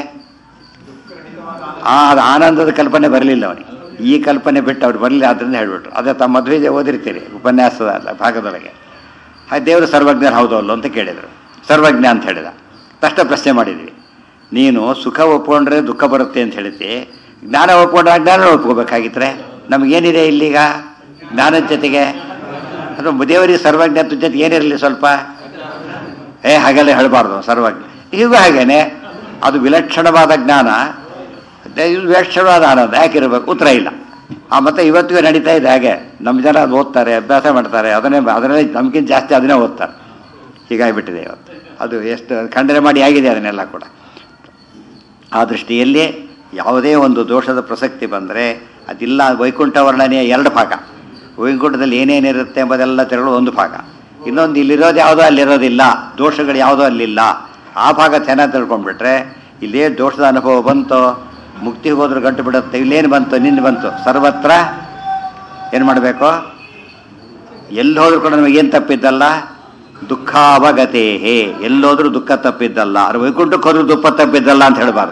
ಆ ಅದು ಆನಂದದ ಕಲ್ಪನೆ ಬರಲಿಲ್ಲ ಅವನಿಗೆ ಈ ಕಲ್ಪನೆ ಬಿಟ್ಟು ಅವ್ರು ಬರಲಿಲ್ಲ ಅದರಿಂದ ಹೇಳ್ಬಿಟ್ರು ಅದೇ ತಮ್ಮ ಮದುವೆ ಓದಿರ್ತೀರಿ ಉಪನ್ಯಾಸದ ಅಲ್ಲ ಭಾಗದೊಳಗೆ ಹಾಗೆ ದೇವರು ಸರ್ವಜ್ಞರು ಹೌದು ಅಲ್ಲೋ ಅಂತ ಕೇಳಿದರು ಸರ್ವಜ್ಞ ಅಂತ ಹೇಳಿದ ತಕ್ಷಣ ಪ್ರಶ್ನೆ ಮಾಡಿದ್ವಿ ನೀನು ಸುಖ ಒಪ್ಕೊಂಡ್ರೆ ದುಃಖ ಬರುತ್ತೆ ಅಂತ ಹೇಳ್ತಿ ಜ್ಞಾನ ಒಪ್ಕೊಂಡ್ರೆ ಜ್ಞಾನ ಒಪ್ಕೋಬೇಕಾಗಿದ್ರೆ ನಮಗೇನಿದೆ ಇಲ್ಲೀಗ ಜ್ಞಾನದ ಜೊತೆಗೆ ಅದು ದೇವರಿಗೆ ಸರ್ವಜ್ಞತ್ವ ಜೊತೆಗೆ ಏನಿರಲಿ ಸ್ವಲ್ಪ ಏ ಹಾಗೆಲ್ಲ ಹೇಳಬಾರ್ದು ಸರ್ವಜ್ಞ ಈಗ ಹಾಗೇನೆ ಅದು ವಿಲಕ್ಷಣವಾದ ಜ್ಞಾನ ಅದೇ ಇದು ವಿಲಕ್ಷಣವಾದ ಆನಂದ ಯಾಕಿರಬೇಕು ಉತ್ತರ ಇಲ್ಲ ಆ ಮತ್ತೆ ಇವತ್ತಿಗೂ ನಡೀತಾ ಇದೆ ಹಾಗೆ ನಮ್ಮ ಜನ ಅದು ಓದ್ತಾರೆ ಅಭ್ಯಾಸ ಮಾಡ್ತಾರೆ ಅದನ್ನೇ ಅದನ್ನೇ ನಮಗಿಂತ ಜಾಸ್ತಿ ಅದನ್ನೇ ಓದ್ತಾರೆ ಹೀಗಾಗಿಬಿಟ್ಟಿದೆ ಇವತ್ತು ಅದು ಎಷ್ಟು ಖಂಡನೆ ಮಾಡಿ ಆಗಿದೆ ಅದನ್ನೆಲ್ಲ ಕೂಡ ಆ ದೃಷ್ಟಿಯಲ್ಲಿ ಯಾವುದೇ ಒಂದು ದೋಷದ ಪ್ರಸಕ್ತಿ ಬಂದರೆ ಅದಿಲ್ಲ ವೈಕುಂಠ ವರ್ಣನೆಯ ಎರಡು ಭಾಗ ವೈಕುಂಠದಲ್ಲಿ ಏನೇನಿರುತ್ತೆ ಎಂಬುದೆಲ್ಲ ತಿರುಳು ಒಂದು ಭಾಗ ಇನ್ನೊಂದು ಇಲ್ಲಿರೋದು ಯಾವುದೋ ಅಲ್ಲಿರೋದಿಲ್ಲ ದೋಷಗಳು ಯಾವುದೋ ಅಲ್ಲಿಲ್ಲ ಆ ಭಾಗ ಚೆನ್ನಾಗಿ ತಿಳ್ಕೊಂಡ್ಬಿಟ್ರೆ ಇಲ್ಲೇ ದೋಷದ ಅನುಭವ ಬಂತು ಮುಕ್ತಿಗೆ ಹೋದ್ರೆ ಗಂಟು ಬಿಡುತ್ತೆ ಇಲ್ಲೇನು ಬಂತು ನಿನ್ನ ಬಂತು ಸರ್ವತ್ರ ಏನು ಮಾಡಬೇಕು ಎಲ್ಲಿ ಹೋದ್ರೂ ಕೂಡ ನಮಗೇನು ತಪ್ಪಿದ್ದಲ್ಲ ದುಃಖ ಅವಗತೇಹೇ ಎಲ್ಲೋದ್ರೂ ದುಃಖ ತಪ್ಪಿದ್ದಲ್ಲ ಅದು ವೈಕುಂಠಕ್ಕೆ ಹೋದ್ರೂ ದುಃಖ ತಪ್ಪಿದ್ದಲ್ಲ ಅಂತ ಹೇಳಬಾರ್ದು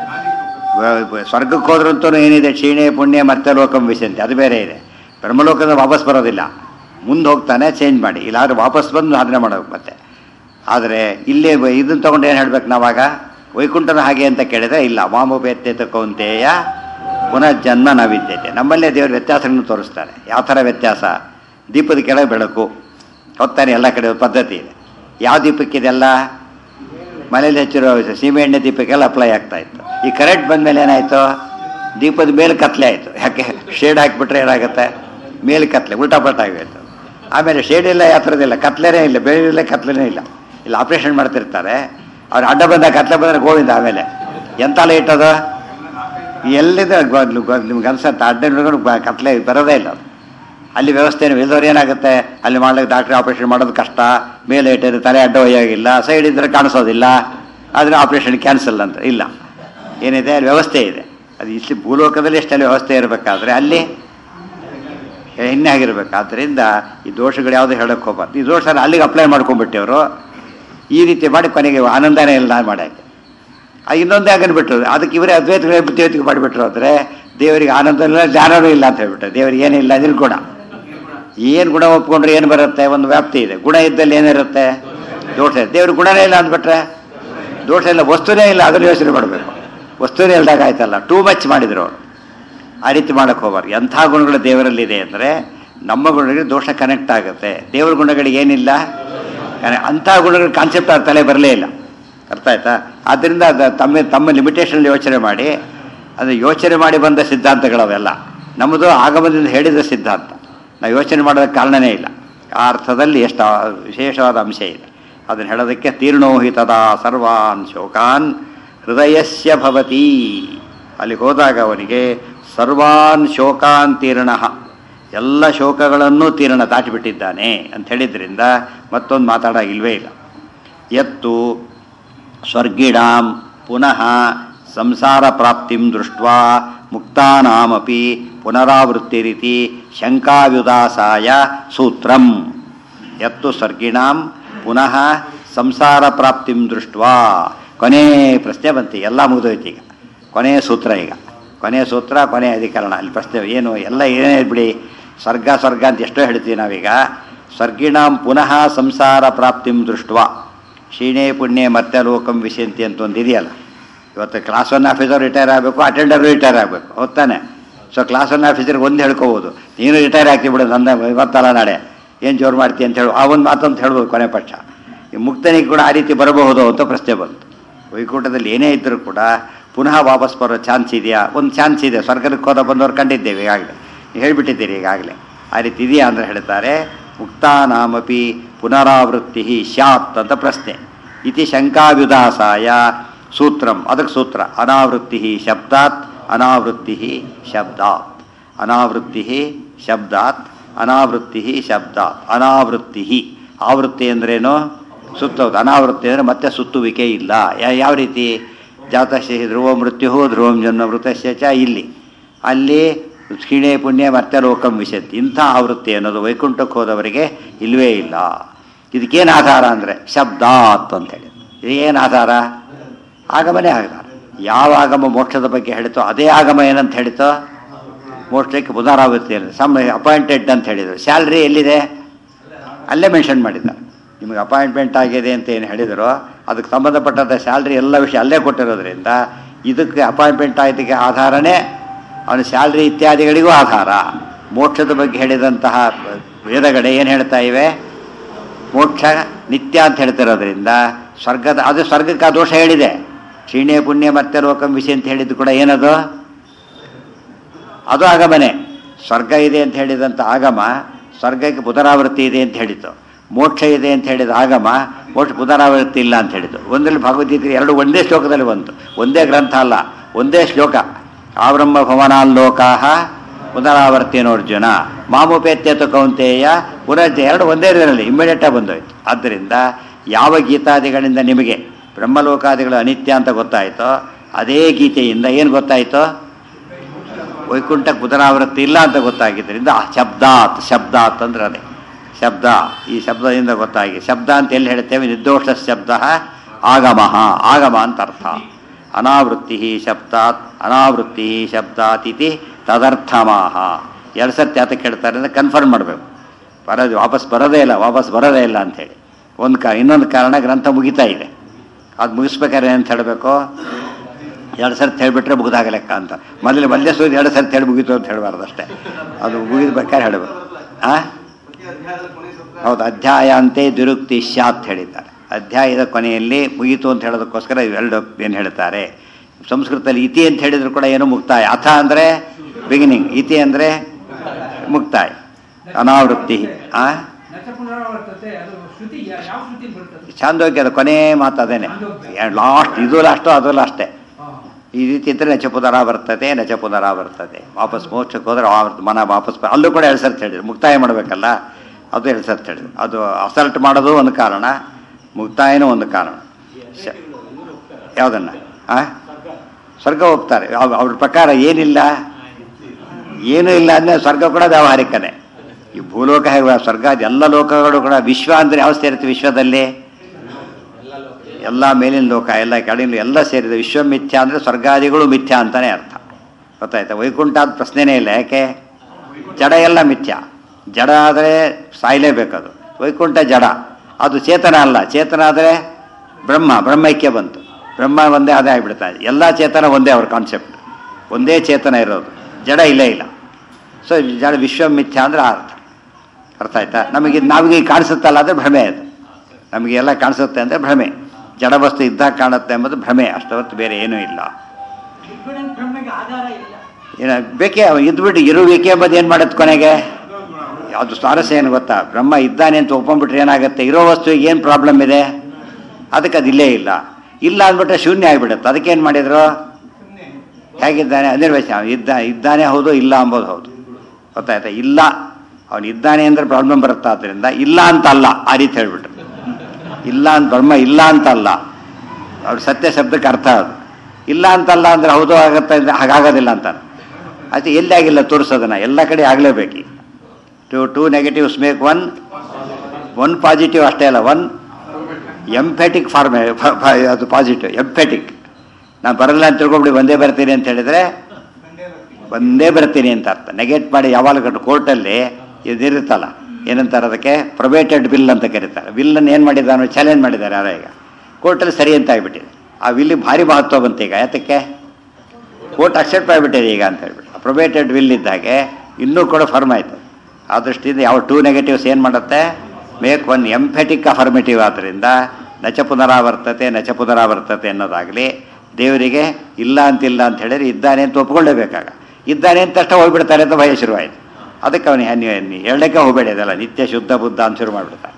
ಸ್ವರ್ಗಕ್ಕೆ ಹೋದ್ರಂತೂ ಏನಿದೆ ಕ್ಷೀಣೆ ಪುಣ್ಯ ಮತ್ತೆ ಲೋಕಂ ವಿಶಂತಿ ಅದು ಬೇರೆ ಇದೆ ಬ್ರಹ್ಮಲೋಕದ ವಾಪಸ್ ಬರೋದಿಲ್ಲ ಮುಂದೆ ಹೋಗ್ತಾನೆ ಚೇಂಜ್ ಮಾಡಿ ಇಲ್ಲಾದ್ರೆ ವಾಪಸ್ ಬಂದು ಸಾಧನೆ ಮಾಡಬೇಕು ಮತ್ತೆ ಆದರೆ ಇಲ್ಲೇ ಬ- ಇದನ್ನ ತಗೊಂಡು ಏನು ಹೇಳ್ಬೇಕು ನಾವಾಗ ವೈಕುಂಠನ ಹಾಗೆ ಅಂತ ಕೇಳಿದ್ರೆ ಇಲ್ಲ ಮಾಮೋಪೇತ್ಯತ ಕೌಂತೆಯ ಪುನರ್ಜನ್ಮ ನವಿದ್ಯತೆ ನಮ್ಮಲ್ಲೇ ದೇವರ ವ್ಯತ್ಯಾಸಗಳನ್ನು ತೋರಿಸ್ತಾರೆ ಯಾವ ಥರ ವ್ಯತ್ಯಾಸ ದೀಪದ ಕೆಳಗೆ ಬೆಳಕು ಹೊತ್ತಾನೆ ಎಲ್ಲ ಕಡೆ ಒಂದು ಪದ್ಧತಿ ಇದೆ ಯಾವ ದೀಪಕ್ಕಿದೆಲ್ಲ ಮನೇಲಿ ಹಚ್ಚಿರೋ ಸೀಮೆ ಎಣ್ಣೆ ದೀಪಕ್ಕೆಲ್ಲ ಅಪ್ಲೈ ಆಗ್ತಾ ಇತ್ತು ಈ ಕರೆಂಟ್ ಬಂದಮೇಲೆ ಏನಾಯಿತು ದೀಪದ ಮೇಲೆ ಕತ್ಲೆ ಆಯಿತು ಯಾಕೆ ಶೇಡ್ ಹಾಕಿಬಿಟ್ರೆ ಏನಾಗುತ್ತೆ ಮೇಲೆ ಕತ್ಲೆ ಉಲ್ಟಾ ಪಲ್ಟಾ ಆಗೋಯ್ತು ಆಮೇಲೆ ಶೇಡ್ ಇಲ್ಲ ಯಾವ ಥರದಿಲ್ಲ ಕತ್ಲೆನೇ ಇಲ್ಲ ಬೆಳಿಲ್ಲ ಕತ್ಲೆನೇ ಇಲ್ಲ ಇಲ್ಲ ಆಪ್ರೇಷನ್ ಮಾಡ್ತಿರ್ತಾರೆ ಅವ್ರು ಅಡ್ಡ ಬಂದ ಕತ್ಲೆ ಬಂದರೆ ಗೋವಿಂದ ಆಮೇಲೆ ಎಂತ ಲೈಟ್ ಅದು ಎಲ್ಲಿದೆ ನಿಮ್ಗೆ ಅನ್ಸತ್ತೆ ಅಡ್ಡ ಹಿಡ್ಕೊಂಡು ಬ- ಕತ್ಲೆ ಬರೋದೇ ಇಲ್ಲ ಅದು ಅಲ್ಲಿ ವ್ಯವಸ್ಥೆ ಇಲ್ದವ್ರು ಏನಾಗುತ್ತೆ ಅಲ್ಲಿ ಮಾಡ್ಲಿಕ್ಕೆ ಡಾಕ್ಟ್ರಿ ಆಪರೇಷನ್ ಮಾಡೋದು ಕಷ್ಟ ಮೇಲೆ ಇಟ್ಟಿದ್ರೆ ತಲೆ ಅಡ್ಡ ಒಯ್ಯಾಗಿಲ್ಲ ಸೈಡ್ ಇದ್ರೆ ಕಾಣಿಸೋದಿಲ್ಲ ಆದರೆ ಆಪರೇಷನ್ ಕ್ಯಾನ್ಸಲ್ ಅಂತ ಇಲ್ಲ ಏನಿದೆ ಅಲ್ಲಿ ವ್ಯವಸ್ಥೆ ಇದೆ ಅದು ಇಲ್ಲಿ ಭೂಲೋಕದಲ್ಲಿ ಎಷ್ಟಲ್ಲಿ ವ್ಯವಸ್ಥೆ ಇರಬೇಕಾದ್ರೆ ಅಲ್ಲಿ ಎಣ್ಣೆ ಆಗಿರ್ಬೇಕು ಆದ್ದರಿಂದ ಈ ದೋಷಗಳು ಯಾವುದು ಹೇಳಕ್ಕೆ ಹೋಗ್ಬಾರ್ದು ಈ ದೋಷ ಅಲ್ಲಿಗೆ ಅಪ್ಲೈ ಮಾಡ್ಕೊಂಡ್ಬಿಟ್ಟೆವರು ಈ ರೀತಿ ಮಾಡಿ ಕೊನೆಗೆ ಆನಂದನೇ ಇಲ್ಲ ಮಾಡಾಕೆ ಆ ಇನ್ನೊಂದೇ ಆಗನ್ಬಿಟ್ರು ಅದಕ್ಕೆ ಇವರೇ ಅದ್ವೈತಗಳೇ ಅದ್ವೈತಿಗೆ ಮಾಡಿಬಿಟ್ರು ಅಂದರೆ ದೇವರಿಗೆ ಆನಂದ ಇಲ್ಲ ಜ್ಞಾನವೂ ಇಲ್ಲ ಅಂತ ಹೇಳ್ಬಿಟ್ರೆ ದೇವರಿಗೆ ಏನಿಲ್ಲ ನಿರ್ಗುಣ ಏನು ಗುಣ ಒಪ್ಕೊಂಡ್ರೆ ಏನು ಬರುತ್ತೆ ಒಂದು ವ್ಯಾಪ್ತಿ ಇದೆ ಗುಣ ಇದ್ದಲ್ಲಿ ಏನಿರುತ್ತೆ ದೋಷ ಇದೆ. ದೇವ್ರಿಗೆ ಗುಣನೇ ಇಲ್ಲ ಅಂದ್ಬಿಟ್ರೆ ದೋಷ ಇಲ್ಲ ವಸ್ತುನೇ ಇಲ್ಲ ಅದನ್ನು ಯೋಚನೆ ಮಾಡಬೇಕು ವಸ್ತುನೇ ಇಲ್ದಾಗ ಆಯ್ತಲ್ಲ ಟೂ ಮಚ್ ಮಾಡಿದ್ರು ಅವರು ಆ ರೀತಿ ಮಾಡಕ್ಕೆ ಹೋಗ್ಬಾರ್ದು ಎಂಥ ಗುಣಗಳು ದೇವರಲ್ಲಿದೆ ಅಂದರೆ ನಮ್ಮ ಗುಣಗಳಿಗೆ ದೋಷ ಕನೆಕ್ಟ್ ಆಗುತ್ತೆ ದೇವರ ಗುಣಗಳಿಗೆ ಏನಿಲ್ಲ ಕನೆ- ಅಂಥ ಗುಣಗಳ ಕಾನ್ಸೆಪ್ಟ್ ಅವ್ರ ತಲೆ ಬರಲೇ ಇಲ್ಲ ಅರ್ಥ ಆಯ್ತಾ ಆದ್ದರಿಂದ ಅದು ತಮ್ಮ ತಮ್ಮ ಲಿಮಿಟೇಷನ್ ಯೋಚನೆ ಮಾಡಿ ಅದು ಯೋಚನೆ ಮಾಡಿ ಬಂದ ಸಿದ್ಧಾಂತಗಳವೆಲ್ಲ ನಮ್ಮದು ಆಗಮನದಿಂದ ಹೇಳಿದ ಸಿದ್ಧಾಂತ ನಾವು ಯೋಚನೆ ಮಾಡೋದಕ್ಕೆ ಕಾರಣನೇ ಇಲ್ಲ ಆ ಅರ್ಥದಲ್ಲಿ ಎಷ್ಟು ವಿಶೇಷವಾದ ಅಂಶ ಇದೆ ಅದನ್ನು ಹೇಳೋದಕ್ಕೆ ತೀರ್ಣೋಹಿತದ ಸರ್ವಾನ್ ಶೋಕಾನ್ ಹೃದಯಸ್ಯ ಭವತಿ ಅಲ್ಲಿಗೆ ಹೋದಾಗ ಅವನಿಗೆ ಸರ್ವಾನ್ ಶೋಕಾನ್ ತೀರ್ಣ ಎಲ್ಲ ಶೋಕಗಳನ್ನು ತೀರ್ಣ ದಾಟಿಬಿಟ್ಟಿದ್ದಾನೆ ಅಂತ ಹೇಳಿದ್ರಿಂದ ಮತ್ತೊಂದು ಮಾತಾಡಾಗಿಲ್ವೇ ಇಲ್ಲ ಎತ್ತು ಸ್ವರ್ಗಿಣಾಂ ಪುನಃ ಸಂಸಾರ ಪ್ರಾಪ್ತಿಂ ದೃಷ್ಟ ಮುಕ್ತಾನಾಮಪಿ ಪುನರಾವೃತ್ತಿರಿತಿ ಶಂಕಾವ್ಯುದಾಸಾಯ ಸೂತ್ರಂ ಎತ್ತು ಸ್ವರ್ಗಿಣಾಂ ಪುನಃ ಸಂಸಾರ ಪ್ರಾಪ್ತಿಂ ದೃಷ್ಟ ಕೊನೆ ಪ್ರಶ್ನೆ ಬಂತು ಎಲ್ಲ ಮುಗಿದೋಯ್ತು ಈಗ ಕೊನೆಯ ಸೂತ್ರ ಈಗ ಕೊನೆಯ ಸೂತ್ರ ಕೊನೆಯ ಅಧಿಕರಣ ಅಲ್ಲಿ ಪ್ರಶ್ನೆ ಏನು ಎಲ್ಲ ಏನೇ ಬಿಡಿ ಸ್ವರ್ಗ ಸ್ವರ್ಗ ಅಂತ ಎಷ್ಟೋ ಹೇಳ್ತೀವಿ ನಾವೀಗ ಸ್ವರ್ಗಿಣಾಂ ಪುನಃ ಸಂಸಾರ ಪ್ರಾಪ್ತಿಂ ದೃಷ್ಟ ಕ್ಷೀಣೆ ಪುಣ್ಯ ಮತ್ತೆ ಲೋಕಂ ವಿಶಂತಿ ಅಂತ ಒಂದು ಇದೆಯಲ್ಲ ಇವತ್ತು ಕ್ಲಾಸ್ ಒನ್ ಆಫೀಸರ್ ರಿಟೈರ್ ಆಗಬೇಕು ಅಟೆಂಡರ್ ರಿಟೈರ್ ಆಗಬೇಕು ಹೊತ್ತಾನೆ ಸೊ ಕ್ಲಾಸ್ ಒನ್ ಆಫೀಸರ್ಗೆ ಒಂದು ಹೇಳ್ಕೋಬೋದು ನೀನು ರಿಟೈರ್ ಆಗ್ತಿ ಬಿಡು ನನ್ನ ಇವತ್ತಲ್ಲ ನಾಳೆ ಏನು ಜೋರು ಮಾಡ್ತಿ ಅಂತ ಹೇಳು ಆ ಒಂದು ಮಾತಂತ ಹೇಳ್ಬೋದು ಕೊನೆ ಪಕ್ಷ ಈ ಮುಕ್ತನಿಗೆ ಕೂಡ ಆ ರೀತಿ ಬರಬಹುದು ಅಂತ ಪ್ರಶ್ನೆ ಬಂತು ವೈಕುಂಠದಲ್ಲಿ ಏನೇ ಇದ್ದರೂ ಕೂಡ ಪುನಃ ವಾಪಸ್ ಬರೋ ಚಾನ್ಸ್ ಇದೆಯಾ ಒಂದು ಚಾನ್ಸ್ ಇದೆ ಸ್ವರ್ಗಕ್ಕೆ ಹೋದ ಬಂದವ್ರು ಕಂಡಿದ್ದೇವೆ ಈಗಾಗಲೇ ಹೇಳ್ಬಿಟ್ಟಿದ್ದೀರಿ ಈಗಾಗಲೇ ಆ ರೀತಿ ಇದೆಯಾ ಅಂದರೆ ಹೇಳ್ತಾರೆ ಮುಕ್ತಾನಾಮಪಿ ಪುನರಾವೃತ್ತಿ ಸ್ಯಾತ್ ಅಂತ ಪ್ರಶ್ನೆ ಇತಿ ಶಂಕಾವ್ಯುದಾಸಾಯ ಸೂತ್ರಂ ಅದಕ್ಕೆ ಸೂತ್ರ ಅನಾವೃತ್ತಿ ಶಬ್ದಾತ್ ಅನಾವೃತ್ತಿ ಶಬ್ದಾತ್ ಅನಾವೃತ್ತಿ ಶಬ್ದಾತ್ ಅನಾವೃತ್ತಿ ಶಬ್ದಾತ್ ಅನಾವೃತ್ತಿ ಆವೃತ್ತಿ ಅಂದ್ರೇನು ಸುತ್ತೋದು ಅನಾವೃತ್ತಿ ಅಂದರೆ ಮತ್ತೆ ಸುತ್ತುವಿಕೆ ಇಲ್ಲ ಯಾ- ಯಾವ ರೀತಿ ಜಾತಶಿ ಧ್ರುವ ಮೃತ್ಯು ಧ್ರುವಂ ಜನ್ಮ ಮೃತಶ್ಯ ಚ ಇಲ್ಲಿ ಅಲ್ಲಿ ಕ್ಷೀಣೆ ಪುಣ್ಯ ಮತ್ತೆ ಲೋಕಂ ವಿಶಂತಿ ಇಂಥ ಆವೃತ್ತಿ ಅನ್ನೋದು ವೈಕುಂಠಕ್ಕೆ ಹೋದವರಿಗೆ ಇಲ್ಲವೇ ಇಲ್ಲ ಇದಕ್ಕೇನು ಆಧಾರ ಅಂದರೆ ಶಬ್ದಾತ್ ಅಂತೇಳಿ ಏನು ಆಧಾರ ಆಗಮನೇ ಆಧಾರ ಯಾವ ಆಗಮ ಮೋಕ್ಷದ ಬಗ್ಗೆ ಹೇಳಿತೋ ಅದೇ ಆಗಮ ಏನಂತ ಹೇಳಿತೋ ಮೋಕ್ಷಕ್ಕೆ ಪುನರಾವೃತ್ತಿ ಸಮ್ ಅಪಾಯಿಂಟೆಡ್ ಅಂತ ಹೇಳಿದರು ಸ್ಯಾಲ್ರಿ ಎಲ್ಲಿದೆ ಅಲ್ಲೇ ಮೆನ್ಷನ್ ಮಾಡಿದ್ದಾರೆ ನಿಮಗೆ ಅಪಾಯಿಂಟ್ಮೆಂಟ್ ಆಗಿದೆ ಅಂತ ಏನು ಹೇಳಿದರೋ ಅದಕ್ಕೆ ಸಂಬಂಧಪಟ್ಟಂಥ ಸ್ಯಾಲ್ರಿ ಎಲ್ಲ ವಿಷಯ ಅಲ್ಲೇ ಕೊಟ್ಟಿರೋದ್ರಿಂದ ಇದಕ್ಕೆ ಅಪಾಯಿಂಟ್ಮೆಂಟ್ ಆಯ್ತಿಗೆ ಆಧಾರನೇ ಅವನ ಸ್ಯಾಲ್ರಿ ಇತ್ಯಾದಿಗಳಿಗೂ ಆಧಾರ ಮೋಕ್ಷದ ಬಗ್ಗೆ ಹೇಳಿದಂತಹ ವೇದಗಳೇ ಏನು ಹೇಳ್ತಾ ಇವೆ ಮೋಕ್ಷ ನಿತ್ಯ ಅಂತ ಹೇಳ್ತಿರೋದ್ರಿಂದ ಸ್ವರ್ಗದ ಅದು ಸ್ವರ್ಗಕ್ಕೆ ಆ ದೋಷ ಹೇಳಿದೆ ಕ್ಷೀಣೆ ಪುಣ್ಯ ಮತ್ತೆ ಲೋಕಂ ವಿಷಯ ಅಂತ ಹೇಳಿದ್ದು ಕೂಡ ಏನದು ಅದು ಆಗಮನೆ ಸ್ವರ್ಗ ಇದೆ ಅಂತ ಹೇಳಿದಂಥ ಆಗಮ ಸ್ವರ್ಗಕ್ಕೆ ಪುನರಾವೃತ್ತಿ ಇದೆ ಅಂತ ಹೇಳಿತು ಮೋಕ್ಷ ಇದೆ ಅಂತ ಹೇಳಿದ ಆಗಮ ಮೋಕ್ಷ ಪುನರಾವೃತ್ತಿ ಇಲ್ಲ ಅಂತ ಹೇಳಿತು ಒಂದರಲ್ಲಿ ಭಗವದ್ಗೀತೆ ಎರಡು ಒಂದೇ ಶ್ಲೋಕದಲ್ಲಿ ಬಂತು ಒಂದೇ ಗ್ರಂಥ ಅಲ್ಲ ಒಂದೇ ಶ್ಲೋಕ ಆಬ್ರಹ್ಮ ಭವನಾಲ್ಲೋಕಾಹ ಪುನರಾವರ್ತಿನೋ ಅರ್ಜುನ ಮಾಮುಪೇತ್ಯತ ಕೌಂತೆಯ ಪುನರ್ಜ ಎರಡು ಒಂದೇ ಇದರಲ್ಲಿ ಇಮ್ಮಿಡಿಯೇಟಾಗಿ ಬಂದೋಯ್ತು ಆದ್ದರಿಂದ ಯಾವ ಗೀತಾದಿಗಳಿಂದ ನಿಮಗೆ ಬ್ರಹ್ಮಲೋಕಾದಿಗಳು ಅನಿತ್ಯ ಅಂತ ಗೊತ್ತಾಯಿತೋ ಅದೇ ಗೀತೆಯಿಂದ ಏನು ಗೊತ್ತಾಯಿತೋ ವೈಕುಂಠ ಪುನರಾವೃತ್ತಿ ಇಲ್ಲ ಅಂತ ಗೊತ್ತಾಗಿದ್ದರಿಂದ ಆ ಶಬ್ದಾತ್ ಶಬ್ದಾತ್ ಅಂದ್ರೆ ಅದೇ ಶಬ್ದ ಈ ಶಬ್ದದಿಂದ ಗೊತ್ತಾಗಿ ಶಬ್ದ ಅಂತ ಎಲ್ಲಿ ಹೇಳ್ತೇವೆ ನಿರ್ದೋಷ ಶಬ್ದ ಆಗಮ ಆಗಮ ಅಂತ ಅರ್ಥ ಅನಾವೃತ್ತಿ ಶಬ್ದಾತ್ ಅನಾವೃತ್ತಿ ಶಬ್ದಾತ್ ಇತಿ ತದರ್ಥಮಾಹ ಎರಡು ಸರ್ತಿ ಯಾತಕ್ಕೆ ಹೇಳ್ತಾರೆ ಅಂದರೆ ಕನ್ಫರ್ಮ್ ಮಾಡಬೇಕು ಬರೋದು ವಾಪಸ್ ಬರೋದೇ ಇಲ್ಲ ವಾಪಸ್ ಬರೋದೇ ಇಲ್ಲ ಅಂಥೇಳಿ ಒಂದು ಕಾ ಇನ್ನೊಂದು ಕಾರಣ ಗ್ರಂಥ ಮುಗಿತಾ ಇದೆ ಅದು ಮುಗಿಸ್ಬೇಕಾದ್ರೆ ಏನಂತ ಹೇಳಬೇಕು ಎರಡು ಸರ್ತಿ ಹೇಳ್ಬಿಟ್ರೆ ಮುಗಿದಾಗ ಲೆಕ್ಕ ಅಂತ ಮೊದಲು ಮಲ್ಯ ಸೂರ್ಯ ಎರಡು ಸರ್ತಿ ಹೇಳಿ ಮುಗೀತು ಅಂತ ಹೇಳಬಾರ್ದು ಅಷ್ಟೇ ಅದು ಮುಗಿದ್ಬೇಕಾದ್ರೆ ಹೇಳಬೇಕು ಆ ಪ್ರತಿ ಅಧ್ಯಾಯದ ಕೊನೆ ಸೂತ್ರ ಹೌದು ಅಧ್ಯಾಯ ಅಂತೆ ದುರುಕ್ತಿ ಶಾತ್ ಹೇಳಿದ್ದಾರೆ ಅಧ್ಯಾಯದ ಕೊನೆಯಲ್ಲಿ ಮುಗೀತು ಅಂತ ಹೇಳೋದಕ್ಕೋಸ್ಕರ ಇವೆರಡು ಏನು ಹೇಳ್ತಾರೆ ಸಂಸ್ಕೃತದಲ್ಲಿ ಇತಿ ಅಂತ ಹೇಳಿದ್ರು ಕೂಡ ಏನು ಮುಕ್ತಾಯ ಅಥ ಅಂದರೆ ಬಿಗಿನಿಂಗ್ ಇತಿ ಅಂದರೆ ಮುಕ್ತಾಯ ಅನಾವೃತ್ತಿ ಆ ನಚ ಪುನರಾವರ್ತತೆ ಅದು ಶ್ರುತಿ ಯಾ- ಯಾವ ಶ್ರುತಿ ಬರ್ತದೆ ಚಾಂದೋಗ್ಯ ಅದು ಕೊನೆ ಮಾತು ಅದೇನೆ ಲಾಸ್ಟ್ ಇದು ಲಾಸ್ಟು ಅದು ಲಾಸ್ಟೇ ಈ ರೀತಿ ಇದ್ರೆ ನಚ ಪುನರಾವರ್ತತೆ ನಚ ಪುನರಾವರ್ತತೆ ವಾಪಸ್ ಮೋಕ್ಷಕ್ಕೆ ಹೋದ್ರೆ ಆವರ್ತ ಮನ ವಾಪಸ್ ಬ- ಅಲ್ಲೂ ಕೂಡ ಎರಡು ಸರ್ತಿ ಹೇಳಿದ್ರು ಮುಕ್ತಾಯ ಮಾಡಬೇಕಲ್ಲ ಅದು ಎರಡು ಸರ್ತಿ ಹೇಳಿದ್ರು ಅದು ಅಸಲ್ಟ್ ಮಾಡೋದು ಒಂದು ಕಾರಣ ಮುಕ್ತಾಯನೂ ಒಂದು ಕಾರಣ ಶ- ಯಾವುದನ್ನ ಆ ಸ್ವರ್ಗ ಹೋಗ್ತಾರೆ ಅವ್- ಅವ್ರ ಪ್ರಕಾರ ಏನಿಲ್ಲ ಏನೂ ಇಲ್ಲ ಅಂದರೆ ಸ್ವರ್ಗ ಕೂಡ ವ್ಯಾವಹಾರಿಕನೇ ಈ ಭೂಲೋಕ ಹೇಗೆ ಸ್ವರ್ಗ ಎಲ್ಲ ಲೋಕಗಳು ಕೂಡ ವಿಶ್ವ ಅಂದರೆ ಯಾವ ಸೇರುತ್ತೆ ವಿಶ್ವದಲ್ಲಿ ಎಲ್ಲ ಮೇಲಿನ ಲೋಕ ಎಲ್ಲ ಕೆಳಗಿನ ಎಲ್ಲ ಸೇರಿದೆ ವಿಶ್ವ ಮಿಥ್ಯ ಅಂದರೆ ಸ್ವರ್ಗಾದಿಗಳು ಮಿಥ್ಯ ಅಂತಾನೆ ಅರ್ಥ ಗೊತ್ತಾಯ್ತಾ ವೈಕುಂಠ ಆದ ಪ್ರಶ್ನೆನೇ ಇಲ್ಲ ಯಾಕೆ ಜಡ ಎಲ್ಲ ಮಿಥ್ಯ ಜಡ ಆದರೆ ಸಾಯಲೇಬೇಕದು ವೈಕುಂಠ ಜಡ ಅದು ಚೇತನ ಅಲ್ಲ ಚೇತನ ಆದರೆ ಬ್ರಹ್ಮ ಬ್ರಹ್ಮೈಕ್ಯ ಬಂತು ಬ್ರಹ್ಮ ಒಂದೇ ಅದೇ ಆಗಿಬಿಡ್ತಾರೆ ಎಲ್ಲ ಚೇತನ ಒಂದೇ ಅವ್ರ ಕಾನ್ಸೆಪ್ಟ್ ಒಂದೇ ಚೇತನ ಇರೋದು ಜಡ ಇಲ್ಲೇ ಇಲ್ಲ ಸೊ ಜಡ ವಿಶ್ವ ಮಿಥ್ಯ ಅಂದರೆ ಆ ಅರ್ಥ ಅರ್ಥ ಆಯ್ತಾ ನಮಗೆ ನಾವಿಗೆ ಕಾಣಿಸುತ್ತಲ್ಲ ಅಂದರೆ ಭ್ರಮೆ ಅದು ನಮಗೆ ಎಲ್ಲ ಕಾಣಿಸುತ್ತೆ ಅಂದರೆ ಭ್ರಮೆ ಜಡವಸ್ತು ಇದ್ದಾಗ ಕಾಣುತ್ತೆ ಎಂಬುದು ಭ್ರಮೆ ಅಷ್ಟು ಹೊರತು ಬೇರೆ ಏನೂ ಇಲ್ಲ ಇನ್ಫಿಡೆನ್ಸ್ ಬ್ರಹ್ಮಗೆ ಆಧಾರ ಇಲ್ಲ ಏನ ಬೇಕೇ ಇದ್ಬಿಟ್ಟು ಇರುವಿಕೆ ಎಂಬುದು ಏನು ಮಾಡುತ್ತೆ ಕೊನೆಗೆ ಅದು ಸ್ವಾರಸ್ಯ ಏನು ಗೊತ್ತಾ ಬ್ರಹ್ಮ ಇದ್ದಾನೆ ಅಂತ ಒಪ್ಕೊಂಡ್ಬಿಟ್ರೆ ಏನಾಗುತ್ತೆ ಇರೋ ವಸ್ತುವಿಗೆ ಏನು ಪ್ರಾಬ್ಲಮ್ ಇದೆ ಅದಕ್ಕೆ ಅದು ಇಲ್ಲೇ ಇಲ್ಲ ಇಲ್ಲ ಅಂದ್ಬಿಟ್ರೆ ಶೂನ್ಯ ಆಗಿಬಿಡುತ್ತೆ ಅದಕ್ಕೇನು ಮಾಡಿದ್ರು ಹೇಗಿದ್ದಾನೆ ಅನಿರ್ವೇಶ ಇದ್ದ ಇದ್ದಾನೆ ಹೌದು ಇಲ್ಲ ಅಂಬೋದು ಹೌದು ಗೊತ್ತಾಯ್ತಾ ಇಲ್ಲ ಅವನು ಇದ್ದಾನೆ ಅಂದ್ರೆ ಪ್ರಾಬ್ಲಮ್ ಬರುತ್ತೆ ಆದ್ದರಿಂದ ಇಲ್ಲ ಅಂತ ಅಲ್ಲ ಆ ರೀತಿ ಹೇಳ್ಬಿಟ್ರು ಇಲ್ಲ ಅಂತ ಬ್ರಹ್ಮ ಇಲ್ಲ ಅಂತ ಅಲ್ಲ ಅವ್ರ ಸತ್ಯ ಶಬ್ದಕ್ಕೆ ಅರ್ಥ ಅದು ಇಲ್ಲ ಅಂತಲ್ಲ ಅಂದ್ರೆ ಹೌದು ಆಗತ್ತೆ ಅಂದ್ರೆ ಹಾಗಾಗೋದಿಲ್ಲ ಅಂತಾನೆ ಅದು ಎಲ್ಲಿ ಆಗಿಲ್ಲ ತೋರಿಸೋದನ್ನ ಎಲ್ಲ ಕಡೆ ಆಗಲೇಬೇಕು to two negatives make one one positive ಅಷ್ಟೇ ಅಲ್ಲ ಒನ್ ಎಂಫೆಟಿಕ್ ಫಾರ್ಮ್ ಅದು ಪಾಸಿಟಿವ್ ಎಂಫೆಟಿಕ್ ನಾನು ಬರಲ್ಲ ಅಂತ ತಿಳ್ಕೊಬಿಡಿ ಒಂದೇ ಬರ್ತೀನಿ ಅಂತ ಹೇಳಿದ್ರೆ ಒಂದೇ ಬರ್ತೀನಿ ಅಂತ ಅರ್ಥ ನೆಗೆಟ್ ಮಾಡಿ ಯಾವಾಗ ಕಟ್ಟು ಕೋರ್ಟಲ್ಲಿ ಇದಿರುತ್ತಲ್ಲ ಏನಂತಾರೆ ಅದಕ್ಕೆ ಪ್ರೊಬೇಟೆಡ್ ಬಿಲ್ ಅಂತ ಕರೀತಾರೆ ಬಿಲ್ಲನ್ನು ಏನು ಮಾಡಿದ್ದಾನೆ ಚಾಲೆಂಜ್ ಮಾಡಿದ್ದಾರೆ ಯಾರೋ ಈಗ ಕೋರ್ಟಲ್ಲಿ ಸರಿ ಅಂತ ಆಗಿಬಿಟ್ಟಿದೆ ಆ ವಿಲ್ಲಿಗೆ ಭಾರಿ ಮಹತ್ವ ಬಂತು ಈಗ ಯಾತಕ್ಕೆ ಕೋರ್ಟ್ ಅಕ್ಸೆಪ್ಟ್ ಆಗಿಬಿಟ್ಟಿದೆ ಈಗ ಅಂತ ಹೇಳ್ಬಿಟ್ಟು ಪ್ರೊಬೇಟೆಡ್ ವಿಲ್ ಇದ್ದಾಗೆ ಇನ್ನೂ ಕೂಡ ಫರ್ಮ್ ಆಯಿತು ಆ ದೃಷ್ಟಿಯಿಂದ ಯಾವ ಟೂ ನೆಗೆಟಿವ್ಸ್ ಏನು ಮಾಡುತ್ತೆ ಮೇಕ್ ಒನ್ ಎಂಫೆಟಿಕ್ ಅಫರ್ಮೇಟಿವ್ ಆದ್ದರಿಂದ ನಚ ಪುನರಾವರ್ತತೆ ನಚ ಪುನರಾವರ್ತತೆ ಅನ್ನೋದಾಗಲಿ ದೇವರಿಗೆ ಇಲ್ಲ ಅಂತಿಲ್ಲ ಅಂತ ಹೇಳಿದ್ರೆ ಇದ್ದಾನೆ ಅಂತ ಒಪ್ಕೊಳ್ಳೇಬೇಕಾಗ ಇದ್ದಾನೆ ಅಂತ ತಕ್ಷಣ ಹೋಗ್ಬಿಡ್ತಾರೆ ಅಂತ ಭಯ ಶುರುವಾಯಿತು ಅದಕ್ಕೆ ಅವನು ನೀವು ಹೇಳಕ್ಕೆ ಹೋಗಬೇಡಿ ಅದೆಲ್ಲ ನಿತ್ಯ ಶುದ್ಧ ಬುದ್ಧ ಅಂತ ಶುರು ಮಾಡಿಬಿಡ್ತಾನೆ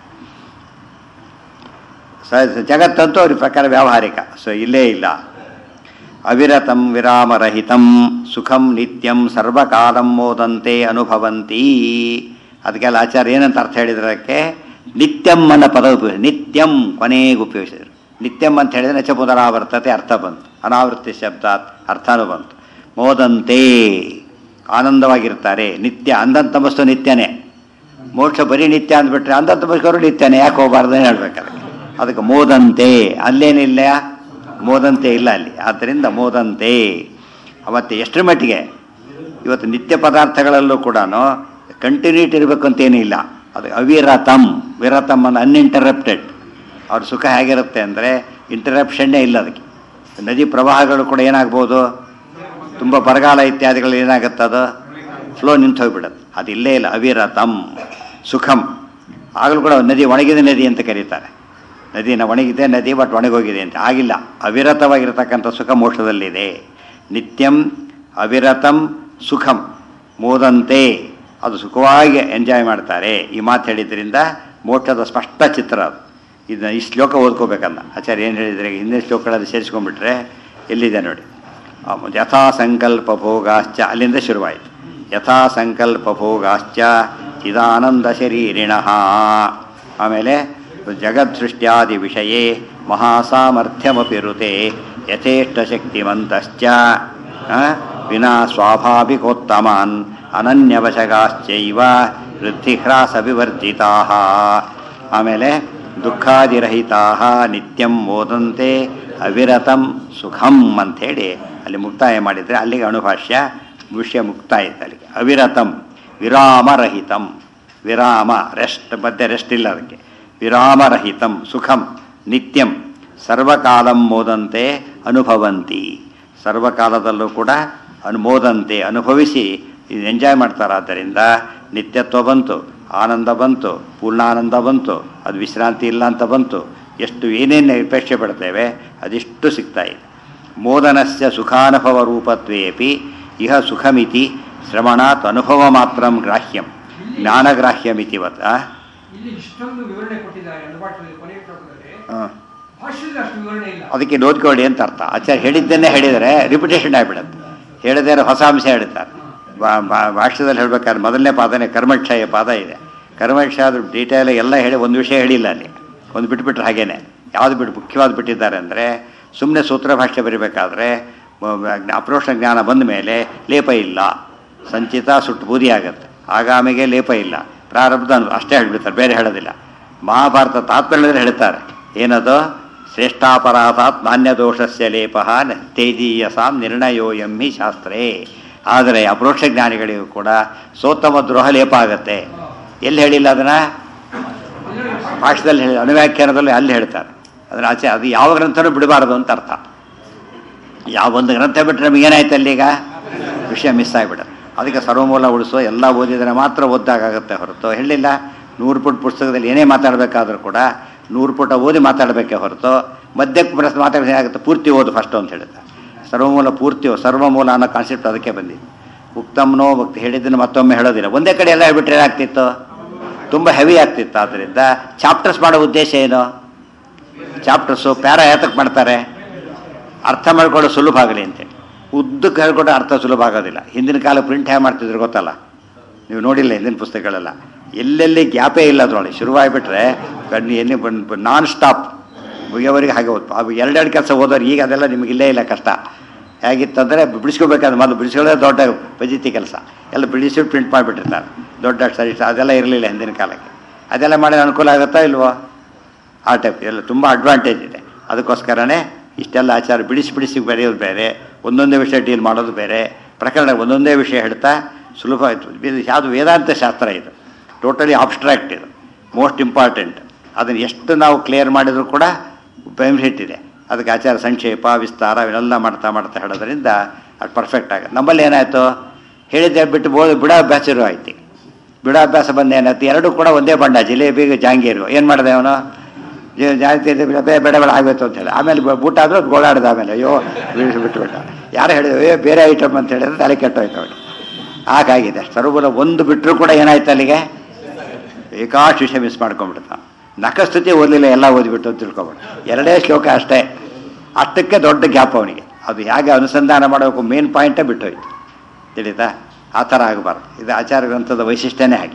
ಸ ಜಗತ್ತಂತೂ ಅವ್ರ ಪ್ರಕಾರ ವ್ಯಾವಹಾರಿಕ ಸೊ ಇಲ್ಲೇ ಇಲ್ಲ ಅವಿರತಂ ವಿರಾಮರಹಿತಂ ಸುಖಂ ನಿತ್ಯಂ ಸರ್ವಕಾಲಂ ಮೋದಂತೆ ಅನುಭವಂತಿ ಅದಕ್ಕೆಲ್ಲ ಆಚಾರ್ಯ ಏನಂತ ಅರ್ಥ ಹೇಳಿದ್ರೆ ಅದಕ್ಕೆ ನಿತ್ಯಂ ಅನ್ನೋ ಪದ ಉಪಯೋಗಿಸಿ ನಿತ್ಯಂ ಕೊನೆಗೆ ಉಪಯೋಗಿಸಿದ್ರು ನಿತ್ಯಂ ಅಂತ ಹೇಳಿದ್ರೆ ನಚ ಪುನರಾವರ್ತತೆ ಅರ್ಥ ಬಂತು ಅನಾವೃತ್ತಿ ಶಬ್ದ ಅರ್ಥನೂ ಬಂತು ಮೋದಂತೆ ಆನಂದವಾಗಿರ್ತಾರೆ ನಿತ್ಯ ಅಂದಂತಮಸ್ತು ನಿತ್ಯನೇ ಮೋಕ್ಷ ಬರೀ ನಿತ್ಯ ಅಂದ್ಬಿಟ್ರೆ ಅಂದಂತಮಸ್ಕರು ನಿತ್ಯನೇ ಯಾಕೆ ಹೋಗಬಾರ್ದು ಅಂತ ಹೇಳ್ಬೇಕು ಅದಕ್ಕೆ ಅದಕ್ಕೆ ಮೋದಂತೆ ಅಲ್ಲೇನಿಲ್ಲ ಮೋದಂತೆ ಇಲ್ಲ ಅಲ್ಲಿ ಆದ್ದರಿಂದ ಮೋದಂತೆ ಅವತ್ತೆ ಎಷ್ಟರ ಮಟ್ಟಿಗೆ ಇವತ್ತು ನಿತ್ಯ ಪದಾರ್ಥಗಳಲ್ಲೂ ಕೂಡ ಕಂಟಿನ್ಯೂಟಿ ಇರಬೇಕು ಅಂತೇನೂ ಇಲ್ಲ ಅದು ಅವಿರತಂ ವಿರತಂ ಅನ್ ಅನ್ಇಂಟರಪ್ಟೆಡ್ ಅವ್ರ ಸುಖ ಹೇಗಿರುತ್ತೆ ಅಂದರೆ ಇಂಟರಪ್ಷನ್ನೇ ಇಲ್ಲ ಅದಕ್ಕೆ ನದಿ ಪ್ರವಾಹಗಳು ಕೂಡ ಏನಾಗ್ಬೋದು ತುಂಬ ಬರಗಾಲ ಇತ್ಯಾದಿಗಳು ಏನಾಗುತ್ತೆ ಅದು ಫ್ಲೋ ನಿಂತು ಹೋಗ್ಬಿಡುತ್ತೆ ಅದು ಇಲ್ಲೇ ಇಲ್ಲ ಅವಿರತಂ ಸುಖಂ ಆಗಲೂ ಕೂಡ ನದಿ ಒಣಗಿದ ನದಿ ಅಂತ ಕರೀತಾರೆ ನದಿನ ಒಣಗಿದೆ ನದಿ ಬಟ್ ಒಣಗೋಗಿದೆ ಅಂತ ಆಗಿಲ್ಲ ಅವಿರತವಾಗಿರತಕ್ಕಂಥ ಸುಖ ಮೋಕ್ಷದಲ್ಲಿದೆ ನಿತ್ಯಂ ಅವಿರತಂ ಸುಖಂ ಮೋದಂತೆ ಅದು ಸುಖವಾಗಿ ಎಂಜಾಯ್ ಮಾಡ್ತಾರೆ ಈ ಮಾತು ಹೇಳಿದ್ರಿಂದ ಮೋಕ್ಷದ ಸ್ಪಷ್ಟ ಚಿತ್ರ ಅದು ಇದನ್ನ ಈ ಶ್ಲೋಕ ಓದ್ಕೋಬೇಕಲ್ಲ ಆಚಾರ್ಯ ಏನು ಹೇಳಿದರೆ ಹಿಂದಿನ ಶ್ಲೋಕಗಳಲ್ಲಿ ಸೇರಿಸ್ಕೊಂಡ್ಬಿಟ್ರೆ ಎಲ್ಲಿದೆ ನೋಡಿ ಆ, ಯಥಾ ಸಂಕಲ್ಪ ಭೋಗಾಶ್ಚ ಅಲ್ಲಿಂದ ಶುರುವಾಯಿತು ಯಥಾ ಸಂಕಲ್ಪ ಭೋಗಾಶ್ಚ ಚಿದಾನಂದ ಶರೀರಿಣ ಆಮೇಲೆ ಜಗತ್ಸೃಷ್ಟ್ಯಾದಿ ವಿಷಯೇ ಮಹಾಸಾಮರ್ಥ್ಯಮಪಿ ಋತೆ ಯಥೇಷ್ಟ ಶಕ್ತಿಮಂತಶ್ಚ ಆ, ವಿನಾ ಸ್ವಾಭಾವಿಕೋತ್ತಮಾನ್ ಅನನ್ಯವಶಗಾಶ್ಚೈವ ವೃದ್ಧಿಹ್ರಾಸ ವಿವರ್ಜಿತಾ ಆಮೇಲೆ ದುಃಖಾದಿರಹಿತಾ ನಿತ್ಯಂ ಮೋದಂತೆ ಅವಿರತಂ ಸುಖಂ ಅಂಥೇಳಿ ಅಲ್ಲಿ ಮುಕ್ತಾಯ ಮಾಡಿದರೆ ಅಲ್ಲಿಗೆ ಅಣುಭಾಷ್ಯ ವಿಷಯ ಮುಕ್ತಾಯ ಇತ್ತು ಅಲ್ಲಿಗೆ ಅವಿರತಂ ವಿರಾಮರಹಿತಂ ವಿರಾಮ ರೆಸ್ಟ್ ಮಧ್ಯೆ ರೆಸ್ಟ್ ಇಲ್ಲ ಅದಕ್ಕೆ ವಿರಾಮರಹಿತಂ ಸುಖಂ ನಿತ್ಯಂ ಸರ್ವಕಾಲಂ ಮೋದಂತೆ ಅನುಭವಂತಿ ಸರ್ವಕಾಲದಲ್ಲೂ ಕೂಡ ಅನುಮೋದಂತೆ ಅನುಭವಿಸಿ ಇದು ಎಂಜಾಯ್ ಮಾಡ್ತಾರಾದ್ದರಿಂದ ನಿತ್ಯತ್ವ ಬಂತು ಆನಂದ ಬಂತು ಪೂರ್ಣಾನಂದ ಬಂತು ಅದು ವಿಶ್ರಾಂತಿ ಇಲ್ಲ ಅಂತ ಬಂತು ಎಷ್ಟು ಏನೇನು ಅಪೇಕ್ಷೆ ಪಡ್ತೇವೆ ಅದಿಷ್ಟು ಸಿಗ್ತಾ ಇದೆ ಮೋದನಸ್ಯ ಸುಖಾನುಭವ ರೂಪತ್ವೇಪಿ ಇಹ ಸುಖಮಿತಿ ಶ್ರವಣಾತ್ ಅನುಭವ ಮಾತ್ರ ಗ್ರಾಹ್ಯಂ ಜ್ಞಾನಗ್ರಾಹ್ಯಮಿತಿವತ್ ಆ? ಇಲ್ಲಿ ಇಷ್ಟೊಂದು ವಿವರಣೆ ಕೊಟ್ಟಿದ್ದಾರೆ ಅನುಭಾಷೆಯಲ್ಲಿ ಕೊನೆಯ ಶ್ಲೋಕದಲ್ಲಿ ಆ. ಭಾಷ್ಯದಲ್ಲಿ ಅಷ್ಟು ವಿವರಣೆ ಇಲ್ಲ ಅದಕ್ಕೆ ನೋಡ್ಕೊಳ್ಳಿ ಅಂತ ಅರ್ಥ ಆಚಾರ್ಯ ಹೇಳಿದ್ದನ್ನೇ ಹೇಳಿದರೆ ರಿಪಿಟೇಷನ್ ಆಗಿಬಿಡುತ್ತೆ ಹೇಳದೇ ಇರೋ ಹೊಸ ಅಂಶ ಹೇಳ್ತಾರೆ ಬಾ- ಬಾ- ಭಾಷ್ಯದಲ್ಲಿ ಹೇಳ್ಬೇಕಾದ್ರೆ ಮೊದಲನೇ ಪಾದನೆ ಕರ್ಮಕ್ಷಯ ಪಾದ ಇದೆ ಕರ್ಮಕ್ಷಯ ಅದ್ರ ಡೀಟೇಲ್ ಎಲ್ಲ ಹೇಳಿ ಒಂದು ವಿಷಯ ಹೇಳಿಲ್ಲ ಅಲ್ಲಿ ಒಂದು ಬಿಟ್ಬಿಟ್ರೆ ಹಾಗೇನೆ ಯಾವುದು ಬಿಟ್ಟು ಮುಖ್ಯವಾದ ಬಿಟ್ಟಿದ್ದಾರೆ ಅಂದರೆ ಸುಮ್ಮನೆ ಸೂತ್ರ ಭಾಷೆ ಬರಿಬೇಕಾದ್ರೆ ಅಪ್ರೋಷ ಜ್ಞಾನ ಬಂದ ಮೇಲೆ ಲೇಪ ಇಲ್ಲ ಸಂಚಿತ ಸುಟ್ಟು ಬೂದಿ ಆಗುತ್ತೆ ಆಗಾಮಿಗೆ ಲೇಪ ಇಲ್ಲ ಪ್ರಾರಬ್ಧ ಅನ್ನು ಅಷ್ಟೇ ಹೇಳ್ಬಿಡ್ತಾರೆ ಬೇರೆ ಹೇಳೋದಿಲ್ಲ ಮಹಾಭಾರತ ತಾತ್ಪರ್ಯದಲ್ಲಿ ಹೇಳ್ತಾರೆ ಏನದು ಶ್ರೇಷ್ಠಾಪರಾಧಾತ್ ನಾಣ್ಯ ದೋಷಸ್ಯ ಲೇಪ ತೇಜೀಯಸಾಂ ನಿರ್ಣಯೋ ಎಮ್ಮಿ ಶಾಸ್ತ್ರೇ ಆದರೆ ಅಪರೋಕ್ಷ ಜ್ಞಾನಿಗಳಿಗೂ ಕೂಡ ಸೋತ್ತಮ ದ್ರೋಹ ಲೇಪ ಆಗುತ್ತೆ ಎಲ್ಲಿ ಹೇಳಿಲ್ಲ ಅದನ್ನ ಭಾಷೆದಲ್ಲಿ ಹೇಳಿ ಅನುವ್ಯಾಖ್ಯಾನದಲ್ಲಿ ಅಲ್ಲಿ ಹೇಳ್ತಾರೆ ಅದನ್ನ ಆಚೆ ಅದು ಯಾವ ಗ್ರಂಥನೂ ಬಿಡಬಾರದು ಅಂತ ಅರ್ಥ ಯಾವ ಒಂದು ಗ್ರಂಥ ಬಿಟ್ಟರೆ ನಮಗೆ ಏನಾಯ್ತು ಅಲ್ಲೀಗ ವಿಷಯ ಮಿಸ್ ಆಗಿಬಿಡುತ್ತೆ ಅದಕ್ಕೆ ಸರ್ವಮೂಲ ಉಳಿಸೋ ಎಲ್ಲ ಓದಿದರೆ ಮಾತ್ರ ಓದ್ದಾಗುತ್ತೆ ಹೊರತು ಹೇಳಿಲ್ಲ ನೂರು ಪುಟ ಪುಸ್ತಕದಲ್ಲಿ ಏನೇ ಮಾತಾಡಬೇಕಾದ್ರೂ ಕೂಡ ನೂರು ಪುಟ ಓದಿ ಮಾತಾಡಬೇಕೇ ಹೊರತು ಮಧ್ಯಕ್ಕೆ ಪ್ರಶ್ನೆ ಮಾತಾಡಿದ್ರೆ ಏನಾಗುತ್ತೆ ಪೂರ್ತಿ ಓದು ಫಸ್ಟು ಅಂತ ಹೇಳುತ್ತೆ ಸರ್ವಮೂಲ ಪೂರ್ತಿ ಓದು. ಸರ್ವಮೂಲ ಅನ್ನೋ ಕಾನ್ಸೆಪ್ಟ್ ಅದಕ್ಕೆ ಬಂದಿದೆ ಉಕ್ತಮ್ನೋ ಭಕ್ತಿ ಹೇಳಿದ್ದನ್ನು ಮತ್ತೊಮ್ಮೆ ಹೇಳೋದಿಲ್ಲ ಒಂದೇ ಕಡೆ ಎಲ್ಲ ಹೇಳ್ಬಿಟ್ರೆ ಏನಾಗ್ತಿತ್ತು ತುಂಬ ಹೆವಿ ಆಗ್ತಿತ್ತು ಆದ್ದರಿಂದ ಚಾಪ್ಟರ್ಸ್ ಮಾಡೋ ಉದ್ದೇಶ ಏನು ಚಾಪ್ಟರ್ಸು ಪ್ಯಾರ ಯಾತಕ್ಕೆ ಮಾಡ್ತಾರೆ ಅರ್ಥ ಮಾಡ್ಕೊಳ್ಳೋ ಸುಲಭ ಆಗಲಿ ಅಂತೇಳಿ ಉದ್ದಕ್ಕೆ ಹೇಳ್ಕೊಟ್ರೆ ಅರ್ಥ ಸುಲಭ ಆಗೋದಿಲ್ಲ ಹಿಂದಿನ ಕಾಲ ಪ್ರಿಂಟ್ ಹೇಗೆ ಮಾಡ್ತಿದ್ರು ಗೊತ್ತಲ್ಲ ನೀವು ನೋಡಿಲ್ಲ ಹಿಂದಿನ ಪುಸ್ತಕಗಳೆಲ್ಲ ಎಲ್ಲೆಲ್ಲಿ ಗ್ಯಾಪೇ ಇಲ್ಲ ಅದರೊಳಗೆ ಶುರುವಾಗಿಬಿಟ್ರೆ ಕಣ್ಣು ಎಲ್ಲಿ ನಾನ್ ಸ್ಟಾಪ್ ಮುಗಿಯೋವರೆಗೆ ಹಾಗೆ ಓದ್ತು ಅವು ಎರಡೆರಡು ಕೆಲಸ ಓದೋರು ಈಗ ಅದೆಲ್ಲ ನಿಮಗೆ ಇಲ್ಲೇ ಇಲ್ಲ ಕಷ್ಟ ಹೇಗಿತ್ತಂದರೆ ಬಿಡಿಸ್ಕೋಬೇಕಾದ್ರೆ ಮೊದಲು ಬಿಡಿಸ್ಕೊಳ್ಳೋದೇ ದೊಡ್ಡ ಪಜಿತಿ ಕೆಲಸ ಎಲ್ಲ ಬಿಡಿಸಿ ಪ್ರಿಂಟ್ ಮಾಡಿಬಿಟ್ಟಿರ್ತಾರೆ ದೊಡ್ಡ ಸರಿ ಅದೆಲ್ಲ ಇರಲಿಲ್ಲ ಹಿಂದಿನ ಕಾಲಕ್ಕೆ ಅದೆಲ್ಲ ಮಾಡಿದ್ರೆ ಅನುಕೂಲ ಆಗುತ್ತಾ ಇಲ್ವೋ ಆ ಟೈಪ್ ಎಲ್ಲ ತುಂಬ ಅಡ್ವಾಂಟೇಜ್ ಇದೆ ಅದಕ್ಕೋಸ್ಕರನೇ ಇಷ್ಟೆಲ್ಲ ಆಚಾರ ಬಿಡಿಸಿ ಬಿಡಿಸಿ ಬರೆಯೋದು ಬೇರೆ ಒಂದೊಂದೇ ವಿಷಯ ಡೀಲ್ ಮಾಡೋದು ಬೇರೆ ಪ್ರಕರಣ ಒಂದೊಂದೇ ವಿಷಯ ಹೇಳ್ತಾ ಸುಲಭ ಆಯಿತು ಇದು ಯಾವುದು ವೇದಾಂತ ಶಾಸ್ತ್ರ ಇದು ಟೋಟಲಿ ಆಬ್ಸ್ಟ್ರಾಕ್ಟ್ ಇದು ಮೋಸ್ಟ್ ಇಂಪಾರ್ಟೆಂಟ್ ಅದನ್ನು ಎಷ್ಟು ನಾವು ಕ್ಲಿಯರ್ ಮಾಡಿದರೂ ಕೂಡ ಬೆನಿಫಿಟ್ ಇದೆ ಅದಕ್ಕೆ ಆಚಾರ ಸಂಕ್ಷೇಪ ವಿಸ್ತಾರ ಇವೆಲ್ಲ ಮಾಡ್ತಾ ಮಾಡ್ತಾ ಹೇಳೋದ್ರಿಂದ ಅದು ಪರ್ಫೆಕ್ಟ್ ಆಗುತ್ತೆ ನಮ್ಮಲ್ಲಿ ಏನಾಯಿತು ಹೇಳಿದ್ದೆ ಬಿಟ್ಟು ಬೋದು ಬಿಡಾಭ್ಯಾಸ ಶುರು ಆಯ್ತು ಬಿಡಾಭ್ಯಾಸ ಬಂದು ಏನಾಯ್ತು ಎರಡೂ ಕೂಡ ಒಂದೇ ಬಣ್ಣ ಜಿಲೇಬಿಗೆ ಜಾಂಗೀರು ಏನು ಮಾಡಿದೆ ಅವನು ಜ- ಜಾಸ್ತಿ ಇದೆ ಬೇಡ ಬೇಡ ಬೇಡ ಆಗಬೇಕು ಅಂತ ಹೇಳಿ ಆಮೇಲೆ ಬ- ಬೂಟ ಆದರೂ ಗೋಳಾಡ್ದ ಆಮೇಲೆ ಅಯ್ಯೋ ಬಿಟ್ಟು ಬಿಟ್ಬಿಟ್ಟ ಯಾರು ಹೇಳಿದ್ರು ಏ ಬೇರೆ ಐಟಮ್ ಅಂತ ಹೇಳಿದ್ರೆ ತಲೆ ಕೆಟ್ಟೋಯ್ತು ಅವನು ಹಾಗಾಗಿದೆ ಸರ್ವಲ ಒಂದು ಬಿಟ್ಟರು ಕೂಡ ಏನಾಯ್ತು ಅಲ್ಲಿಗೆ ಬೇಕಾಷ್ಟು ವಿಷಯ ಮಿಸ್ ಮಾಡ್ಕೊಂಡ್ಬಿಡ್ತ ನಖಸ್ತುತಿ ಓದಲಿಲ್ಲ ಎಲ್ಲ ಓದಿಬಿಟ್ಟು ಅಂತ ತಿಳ್ಕೊಬಿಡು ಎರಡೇ ಶ್ಲೋಕ ಅಷ್ಟೇ ಅಷ್ಟಕ್ಕೆ ದೊಡ್ಡ ಗ್ಯಾಪ್ ಅವನಿಗೆ ಅದು ಹೇಗೆ ಅನುಸಂಧಾನ ಮಾಡಬೇಕು ಮೇನ್ ಪಾಯಿಂಟೇ ಬಿಟ್ಟೋಯ್ತು ತಿಳಿತಾ ಆ ಥರ ಆಗಬಾರ್ದು ಇದು ಆಚಾರ ಗ್ರಂಥದ ವೈಶಿಷ್ಟ್ಯನೇ ಹಾಗೆ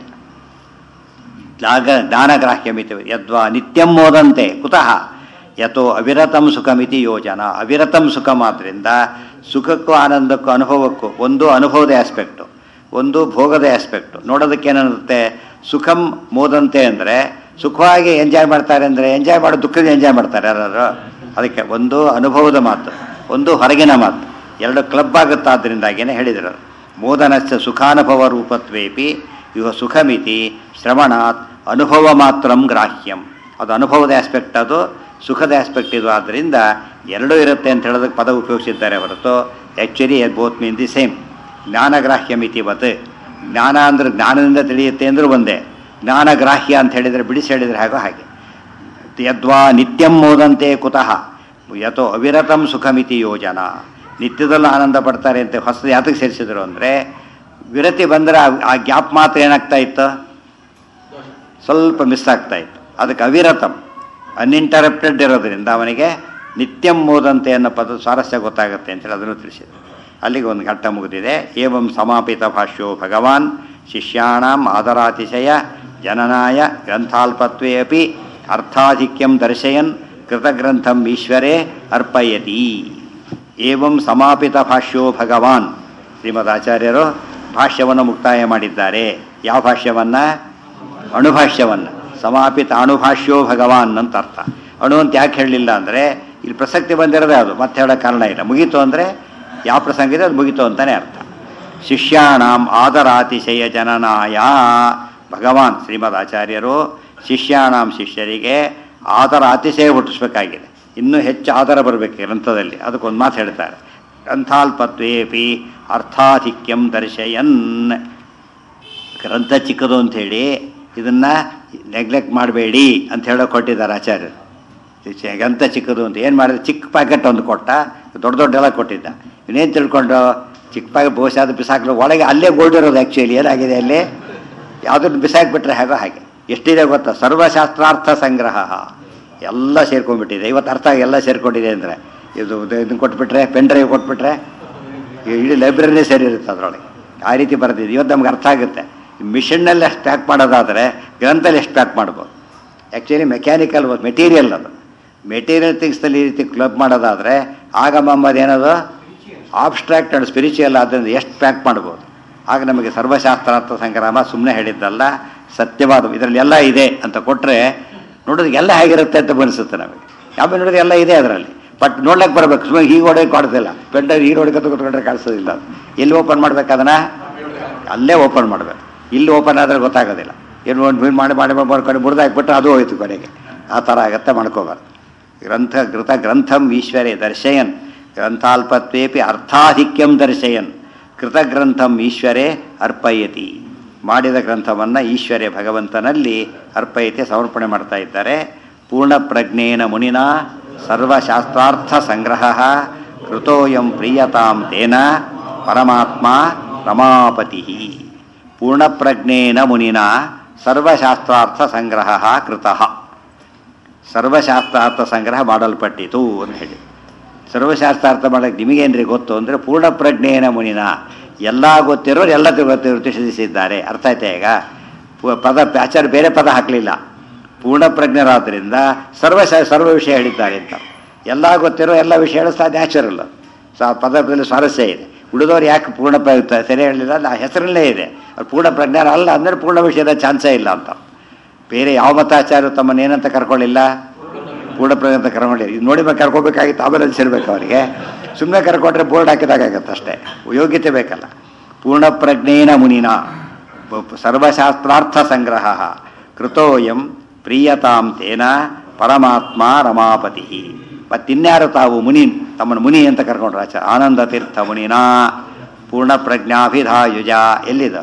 ಜ್ಞಾಗ ಜ್ಞಾನಗ್ರಾಹ್ಯಮಿತಿ ಯದ್ವಾ ನಿತ್ಯಂ ಮೋದಂತೆ ಕುತಃ ಯಥೋ ಅವಿರತಂ ಸುಖಮಿತಿ ಯೋಜನ ಅವಿರತಂ ಸುಖಂ ಆದ್ದರಿಂದ ಸುಖಕ್ಕೂ ಆನಂದಕ್ಕೂ ಅನುಭವಕ್ಕೂ ಒಂದು ಅನುಭವದ ಆಸ್ಪೆಕ್ಟು ಒಂದು ಭೋಗದ ಆಸ್ಪೆಕ್ಟು ನೋಡೋದಕ್ಕೆ ಏನನ್ನುತ್ತೆ ಸುಖಂ ಮೋದಂತೆ ಅಂದರೆ ಸುಖವಾಗಿ ಎಂಜಾಯ್ ಮಾಡ್ತಾರೆ ಅಂದರೆ ಎಂಜಾಯ್ ಮಾಡೋ ದುಃಖದ ಎಂಜಾಯ್ ಮಾಡ್ತಾರೆ ಯಾರು ಅದಕ್ಕೆ ಒಂದು ಅನುಭವದ ಮಾತು ಒಂದು ಹೊರಗಿನ ಮಾತು ಎರಡು ಕ್ಲಬ್ ಆಗುತ್ತಾದ್ದರಿಂದಾಗೇನೆ ಹೇಳಿದರು ಮೋದನಸ್ಯ ಸುಖಾನುಭವ ರೂಪತ್ವೇಪಿ ಇವ ಸುಖಮಿತಿ ಶ್ರವಣಾತ್ ಅನುಭವ ಮಾತ್ರಂ ಗ್ರಾಹ್ಯಂ ಅದು ಅನುಭವದ ಆಸ್ಪೆಕ್ಟ್ ಅದು ಸುಖದ ಆಸ್ಪೆಕ್ಟ್ ಇದು ಆದ್ದರಿಂದ ಎರಡೂ ಇರುತ್ತೆ ಅಂತ ಹೇಳೋದಕ್ಕೆ ಪದ ಉಪಯೋಗಿಸಿದ್ದಾರೆ ಹೊರತು actually both mean the same ಜ್ಞಾನಗ್ರಾಹ್ಯಮಿತಿ ವತ್ ಜ್ಞಾನ ಅಂದ್ರೆ ಜ್ಞಾನದಿಂದ ತಿಳಿಯುತ್ತೆ ಅಂದ್ರೂ ಒಂದೇ ಜ್ಞಾನಗ್ರಾಹ್ಯ ಅಂತ ಹೇಳಿದರೆ ಬಿಡಿಸಿ ಹೇಳಿದರೆ ಹಾಗೋ ಹಾಗೆ ಯದ್ವಾ ನಿತ್ಯಂ ಮೋದಂತೆ ಕುತಃ ಯಥೋ ಅವಿರತಂ ಸುಖಮಿತಿ ಯೋಜನ ನಿತ್ಯದಲ್ಲೂ ಆನಂದ ಪಡ್ತಾರೆ ಅಂತ ಹೊಸದು ಯಾತಕ್ಕೆ ಸೇರಿಸಿದ್ರು ಅಂದರೆ ವಿರತಿ ಬಂದರೆ ಆ- ಆ ಗ್ಯಾಪ್ ಮಾತ್ರ ಏನಾಗ್ತಾ ಇತ್ತು ಸ್ವಲ್ಪ ಮಿಸ್ ಆಗ್ತಾ ಇತ್ತು ಅದಕ್ಕೆ ಅವಿರತಂ ಅನ್ಇಂಟರಪ್ಟೆಡ್ ಇರೋದ್ರಿಂದ ಅವನಿಗೆ ನಿತ್ಯಂ ಮೋದಂತೆ ಅನ್ನೋ ಪದ ಸ್ವಾರಸ್ಯ ಗೊತ್ತಾಗುತ್ತೆ ಅಂತೇಳಿ ಅದನ್ನು ತಿಳಿಸಿದ್ರು ಅಲ್ಲಿಗೆ ಒಂದು ಘಟ್ಟ ಮುಗಿದಿದೆ ಏವಂ ಸಮಾಪಿತ ಭಾಷ್ಯೋ ಭಗವಾನ್ ಶಿಷ್ಯಾಣಾಂ ಆದರಾತಿಶಯ ಜನನಾಯ ಗ್ರಂಥಾಲ್ಪತ್ವೇ ಅಪಿ ಅರ್ಥಾಧಿಕ್ಯಂ ದರ್ಶಯನ್ ಕೃತಗ್ರಂಥಂ ಈಶ್ವರೇ ಅರ್ಪಯತಿ ಏವಂ ಸಮಾಪಿತ ಭಾಷ್ಯೋ ಭಗವಾನ್ ಶ್ರೀಮದ್ ಆಚಾರ್ಯರು ಭಾಷ್ಯವನ್ನು ಮುಕ್ತಾಯ ಮಾಡಿದ್ದಾರೆ ಯಾವ ಭಾಷ್ಯವನ್ನು ಅಣುಭಾಷ್ಯವನ್ನು ಸಮಾಪಿತ ಅಣುಭಾಷ್ಯೋ ಭಗವಾನ್ ಅಂತ ಅರ್ಥ ಅಣು ಅಂತ ಯಾಕೆ ಹೇಳಲಿಲ್ಲ ಅಂದರೆ ಇಲ್ಲಿ ಪ್ರಸಕ್ತಿ ಬಂದಿರೋದೇ ಅದು ಮತ್ತೆ ಹೇಳೋ ಕಾರಣ ಇಲ್ಲ ಮುಗೀತು ಅಂದರೆ ಯಾವ ಪ್ರಸಂಗ ಇದೆ ಅದು ಮುಗೀತು ಅಂತಲೇ ಅರ್ಥ ಶಿಷ್ಯಾಣಾಂ ಆದರಾತಿಶಯ ಜನನಾಯ ಭಗವಾನ್ ಶ್ರೀಮದ್ ಆಚಾರ್ಯರು ಶಿಷ್ಯಾಣಾಂ ಶಿಷ್ಯರಿಗೆ ಆದರ ಅತಿಶಯ ಹುಟ್ಟಿಸ್ಬೇಕಾಗಿದೆ ಇನ್ನೂ ಹೆಚ್ಚು ಆದರ ಬರಬೇಕು ಗ್ರಂಥದಲ್ಲಿ ಅದಕ್ಕೊಂದು ಮಾತು ಹೇಳ್ತಾರೆ ಗ್ರಂಥಾಲ್ಪತ್ವೇಪಿ ಅರ್ಥಾಧಿಕ್ಯಂ ದರ್ಶಯನ್ ಗ್ರಂಥ ಚಿಕ್ಕದು ಅಂಥೇಳಿ ಇದನ್ನು ನೆಗ್ಲೆಕ್ಟ್ ಮಾಡಬೇಡಿ ಅಂತ ಹೇಳೋ ಕೊಟ್ಟಿದ್ದಾರೆ ಆಚಾರ್ಯರು ಚೆ- ಗ್ರಂಥ ಚಿಕ್ಕದು ಅಂತ ಏನು ಮಾಡಿದ್ರೆ ಚಿಕ್ಕ ಪ್ಯಾಕೆಟ್ ಒಂದು ಕೊಟ್ಟ ದೊಡ್ಡ ದೊಡ್ಡೆಲ್ಲ ಕೊಟ್ಟಿದ್ದ ಇನ್ನೇನು ತಿಳ್ಕೊಂಡು ಚಿಕ್ಕ ಪ್ಯಾಕೆಟ್ ಬಹುಶಃ ಅದು ಬಿಸಾಕಲು ಒಳಗೆ ಅಲ್ಲೇ ಗೋಲ್ಡ್ ಇರೋದು ಆ್ಯಕ್ಚುಲಿ ಏನಾಗಿದೆ ಅಲ್ಲಿ ಯಾವುದನ್ನು ಬಿಸಾಕ್ಬಿಟ್ರೆ ಹೇಗೋ ಹಾಗೆ ಎಷ್ಟಿದೆ ಗೊತ್ತಾ ಸರ್ವಶಾಸ್ತ್ರಾರ್ಥ ಸಂಗ್ರಹ ಎಲ್ಲ ಸೇರ್ಕೊಂಡ್ಬಿಟ್ಟಿದೆ ಇವತ್ತು ಅರ್ಥ ಆಗಿ ಎಲ್ಲ ಸೇರ್ಕೊಂಡಿದೆ ಅಂದರೆ ಇದು ಇದನ್ನು ಕೊಟ್ಬಿಟ್ರೆ ಪೆನ್ ಡ್ರೈವ್ ಕೊಟ್ಬಿಟ್ರೆ ಈ ಇಡೀ ಲೈಬ್ರರಿನೇ ಸೇರಿ ಇರುತ್ತೆ ಅದರೊಳಗೆ ಆ ರೀತಿ ಬರೆದಿದೆ ಇವತ್ತು ನಮ್ಗೆ ಅರ್ಥ ಆಗುತ್ತೆ ಮಿಷನ್ನಲ್ಲಿ ಎಷ್ಟು ಪ್ಯಾಕ್ ಮಾಡೋದಾದರೆ ಗ್ರಂಥಲ್ಲಿ ಎಷ್ಟು ಪ್ಯಾಕ್ ಮಾಡ್ಬೋದು ಆ್ಯಕ್ಚುಲಿ ಮೆಕ್ಯಾನಿಕಲ್ ಮೆಟೀರಿಯಲ್ ಅದು ಮೆಟೀರಿಯಲ್ ಥಿಂಗ್ಸ್ನಲ್ಲಿ ಈ ರೀತಿ ಕ್ಲಬ್ ಮಾಡೋದಾದರೆ ಆಗ ಮೊಹಮ್ಮದ್ ಏನದು ಆಬ್ಸ್ಟ್ರಾಕ್ಟ್ ಆ್ಯಂಡ್ ಸ್ಪಿರಿಚುವಲ್ ಆದ್ದರಿಂದ ಎಷ್ಟು ಪ್ಯಾಕ್ ಮಾಡ್ಬೋದು ಆಗ ನಮಗೆ ಸರ್ವಶಾಸ್ತ್ರಾರ್ಥ ಸಂಗ್ರಾಮ ಸುಮ್ಮನೆ ಹೇಳಿದ್ದಲ್ಲ ಸತ್ಯವಾದ ಇದರಲ್ಲಿ ಎಲ್ಲ ಇದೆ ಅಂತ ಕೊಟ್ಟರೆ ನೋಡೋದಕ್ಕೆ ಎಲ್ಲ ಹೇಗಿರುತ್ತೆ ಅಂತ ಅನಿಸುತ್ತೆ ನಮಗೆ ಯಾವ ನೋಡಿದ್ರೆ ಎಲ್ಲ ಇದೆ ಅದರಲ್ಲಿ ಬಟ್ ನೋಡ್ಲಿಕ್ಕೆ ಬರಬೇಕು ಸುಮ್ಮನೆ ಹೀಗೆ ಹೊಡೆಯೋಕೆ ಕಾಡ್ತಿಲ್ಲ ಪೆಂಡರ್ ಹೀಗೆ ಹೊಡ್ಕೊತ ಕೂತ್ಕೊಂಡ್ರೆ ಕಾಣಿಸೋದಿಲ್ಲ ಅದು. ಎಲ್ಲಿ ಓಪನ್ ಮಾಡ್ಬೇಕು ಅದನ್ನ ಅಲ್ಲೇ ಓಪನ್ ಮಾಡಬೇಕು ಇಲ್ಲಿ ಓಪನ್ ಆದರೆ ಗೊತ್ತಾಗೋದಿಲ್ಲ ಏನು ಒಂದು ಮೀನು ಮಾಡಿ ಮಾಡಿ ಮಾಡ್ಕೊಂಡು ಮುರಿದು ಹಾಕ್ಬಿಟ್ರೆ ಅದು ಹೋಯ್ತು ಕೊನೆಗೆ ಆ ಥರ ಆಗತ್ತೆ ಮಾಡ್ಕೋಬಾರ್ದು ಗ್ರಂಥ ಕೃತ ಗ್ರಂಥಂ ಈಶ್ವರೇ ದರ್ಶಯನ್ ಗ್ರಂಥಾಲ್ಪತ್ವೇಪಿ ಅರ್ಥಾಧಿಕ್ಯಂ ದರ್ಶಯನ್ ಕೃತಗ್ರಂಥಂ ಈಶ್ವರೇ ಅರ್ಪಯತಿ ಮಾಡಿದ ಗ್ರಂಥವನ್ನು ಈಶ್ವರೇ ಭಗವಂತನಲ್ಲಿ ಅರ್ಪಯತಿ ಸಮರ್ಪಣೆ ಮಾಡ್ತಾ ಇದ್ದಾರೆ ಪೂರ್ಣ ಪ್ರಜ್ಞೇನ ಮುನಿನ ಸರ್ವಶಾಸ್ತ್ರಾರ್ಥ ಸಂಗ್ರಹ ಕೃತೋಯಂ ಪ್ರಿಯತಾಂ ತೇನ ಪರಮಾತ್ಮ ರಮಾಪತಿ ಪೂರ್ಣಪ್ರಜ್ಞೇನ ಮುನಿನ ಸರ್ವಶಾಸ್ತ್ರಾರ್ಥ ಸಂಗ್ರಹ ಕೃತಃ ಸರ್ವಶಾಸ್ತ್ರಾರ್ಥ ಸಂಗ್ರಹ ಮಾಡಲ್ಪಟ್ಟಿತು ಅಂತ ಹೇಳಿ ಸರ್ವಶಾಸ್ತ್ರಾರ್ಥ ಮಾಡಕ್ಕೆ ನಿಮಗೇನ್ರಿ ಗೊತ್ತು ಅಂದರೆ ಪೂರ್ಣ ಪ್ರಜ್ಞೆಯನ ಮುನಿನ ಎಲ್ಲ ಗೊತ್ತಿರೋರು ಎಲ್ಲ ಗೊತ್ತಿರೋ ತಿಳಿಸಿದ್ದಾರೆ ಅರ್ಥ ಆಯ್ತಾ ಈಗ ಪು- ಪದ ಆಚಾರ್ಯ ಬೇರೆ ಪದ ಹಾಕಲಿಲ್ಲ ಪೂರ್ಣ ಪ್ರಜ್ಞರಾದ್ದರಿಂದ ಸರ್ವ ಸರ್ವ ವಿಷಯ ಹೇಳಿದ್ದಾರೆ ಅಂತ ಎಲ್ಲ ಗೊತ್ತಿರೋ ಎಲ್ಲ ವಿಷಯ ಹೇಳಿಸ್ತಾ ನ್ಯಾಚುರಲ್ ಸೊ ಆ ಪದದಲ್ಲಿ ಸ್ವಾರಸ್ಯ ಇದೆ ಉಳಿದವ್ರು ಯಾಕೆ ಪೂರ್ಣ ಪ್ರ ಸರಿ ಹೇಳಲಿಲ್ಲ ಆ ಹೆಸರಲ್ಲೇ ಇದೆ ಅವ್ರು ಪೂರ್ಣ ಪ್ರಜ್ಞರ ಅಲ್ಲ ಅಂದರೆ ಪೂರ್ಣ ವಿಷಯದ ಚಾನ್ಸೇ ಇಲ್ಲ ಅಂತ ಬೇರೆ ಯಾವ ಮತಾಚಾರ್ಯರು ತಮ್ಮನ್ನೇನಂತ ಕರ್ಕೊಳ್ಳಿಲ್ಲ ಪೂರ್ಣ ಪ್ರಜ್ಞೆ ಅಂತ ಕರ್ಕೊಂಡಿಲ್ಲ ಇದು ನೋಡಿ ಮೇಲೆ ಕರ್ಕೋಬೇಕಾಗಿತ್ತು ಆಮೇಲೆ ಅನ್ಸಿರ್ಬೇಕು ಅವರಿಗೆ ಸುಮ್ಮನೆ ಕರ್ಕೊಂಡ್ರೆ ಬೋರ್ಡ್ ಹಾಕಿದಾಗತ್ತೆ ಅಷ್ಟೇ ಯೋಗ್ಯತೆ ಬೇಕಲ್ಲ ಪೂರ್ಣ ಪ್ರಜ್ಞೇನ ಮುನಿನ ಪ- ಪ- ಸರ್ವಶಾಸ್ತ್ರಾರ್ಥ ಸಂಗ್ರಹ ಕೃತೋಯಂ ಪ್ರಿಯತಾಂ ತೇನ ಪರಮಾತ್ಮ ರಮಾಪತಿ ಮತ್ತಿನ್ಯಾರು ತಾವು ಮುನಿ ತಮ್ಮನ್ನು ಮುನಿ ಅಂತ ಕರ್ಕೊಂಡ್ರು ಆಚಾರ ಆನಂದ ತೀರ್ಥ ಮುನಿನಾ ಪೂರ್ಣ ಪ್ರಜ್ಞಾಭಿಧಾಯುಜ ಎಲ್ಲಿದ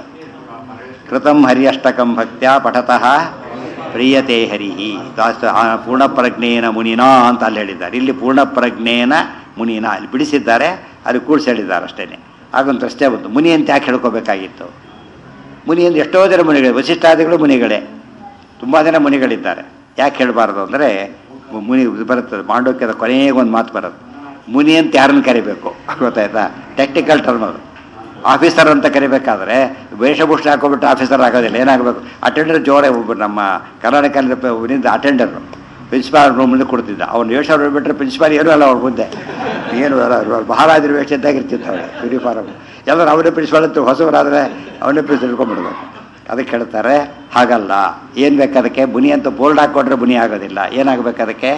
ಕೃತಂ ಹರ್ಯಷ್ಟಕಂ ಭಕ್ತ್ಯ ಪಠತಃ ಪ್ರಿಯತೆ ಹರಿಹಿ ದಾಸ ಆ ಪೂರ್ಣಪ್ರಜ್ಞೇನ ಮುನಿನಾ ಅಂತ ಅಲ್ಲಿ ಹೇಳಿದ್ದಾರೆ ಇಲ್ಲಿ ಪೂರ್ಣಪ್ರಜ್ಞೇನ ಮುನಿನಾ ಅಲ್ಲಿ ಬಿಡಿಸಿದ್ದಾರೆ ಅಲ್ಲಿ ಕೂಡಿಸಿ ಹೇಳಿದ್ದಾರೆ ಅಷ್ಟೇ ಹಾಗೊಂದು ಅಷ್ಟೇ ಬಂತು ಮುನಿ ಅಂತ ಯಾಕೆ ಹೇಳ್ಕೋಬೇಕಾಗಿತ್ತು ಮುನಿ ಅಂದ್ರೆ ಎಷ್ಟೋ ಜನ ಮುನಿಗಳು ವಶಿಷ್ಠಾದಿಗಳು ಮುನಿಗಳೇ ತುಂಬ ಜನ ಮುನಿಗಳಿದ್ದಾರೆ ಯಾಕೆ ಹೇಳಬಾರ್ದು ಅಂದರೆ ಮುನಿ ಇದು ಬರುತ್ತದೆ ಮಾಂಡೋಕ್ಯದ ಕೊನೆಗೆ ಒಂದು ಮಾತು ಬರುತ್ತೆ ಮುನಿ ಅಂತ ಯಾರನ್ನು ಕರಿಬೇಕು ಗೊತ್ತಾಯ್ತಾ ಟೆಕ್ನಿಕಲ್ ಟರ್ಮ್ ಅದು ಆಫೀಸರ್ ಅಂತ ಕರಿಬೇಕಾದ್ರೆ ವೇಷಭೂಷಣ ಹಾಕೊಂಡ್ಬಿಟ್ಟು ಆಫೀಸರ್ ಆಗೋದಿಲ್ಲ ಏನಾಗಬೇಕು ಅಟೆಂಡರ್ ಜೋರೇ ಒಬ್ಬರು ನಮ್ಮ ಕರ್ನಾಟಕ ಅಟೆಂಡರ್ ಪ್ರಿನ್ಸಿಪಾಲ್ ರೂಮ್ ಮುಂದೆ ಕೊಡ್ತಿದ್ದ ಅವ್ನು ವೇಷ ಹೊರಬಿಟ್ರೆ ಪ್ರಿನ್ಸಿಪಾಲ್ ಏನೂ ಅಲ್ಲ ಅವ್ರ ಮುಂದೆ ಏನು ಅಲ್ಲ ಅವ್ರು ಮಹಾರಾಜರ ವೇಷ ಇದ್ದಾಗಿರ್ತಿತ್ತು ಅವಳು ಯೂನಿಫಾರ್ಮ್ ಎಲ್ಲರೂ ಅವನೇ ಪ್ರಿನ್ಸಿಪಾಲ್ ಅಂತ ಹೊಸವರಾದರೆ ಅವನೇ ಪ್ರಿನ್ಸಿಪಲ್ ತಿಳ್ಕೊಂಡ್ಬಿಡ್ಬೇಕು ಅದಕ್ಕೆ ಹೇಳ್ತಾರೆ ಹಾಗಲ್ಲ ಏನು ಬೇಕು ಅದಕ್ಕೆ ಮುನಿ ಅಂತ ಬೋಲ್ಡ್ ಹಾಕ್ಕೊಂಡ್ರೆ ಮುನಿ ಆಗೋದಿಲ್ಲ ಏನಾಗಬೇಕು ಅದಕ್ಕೆ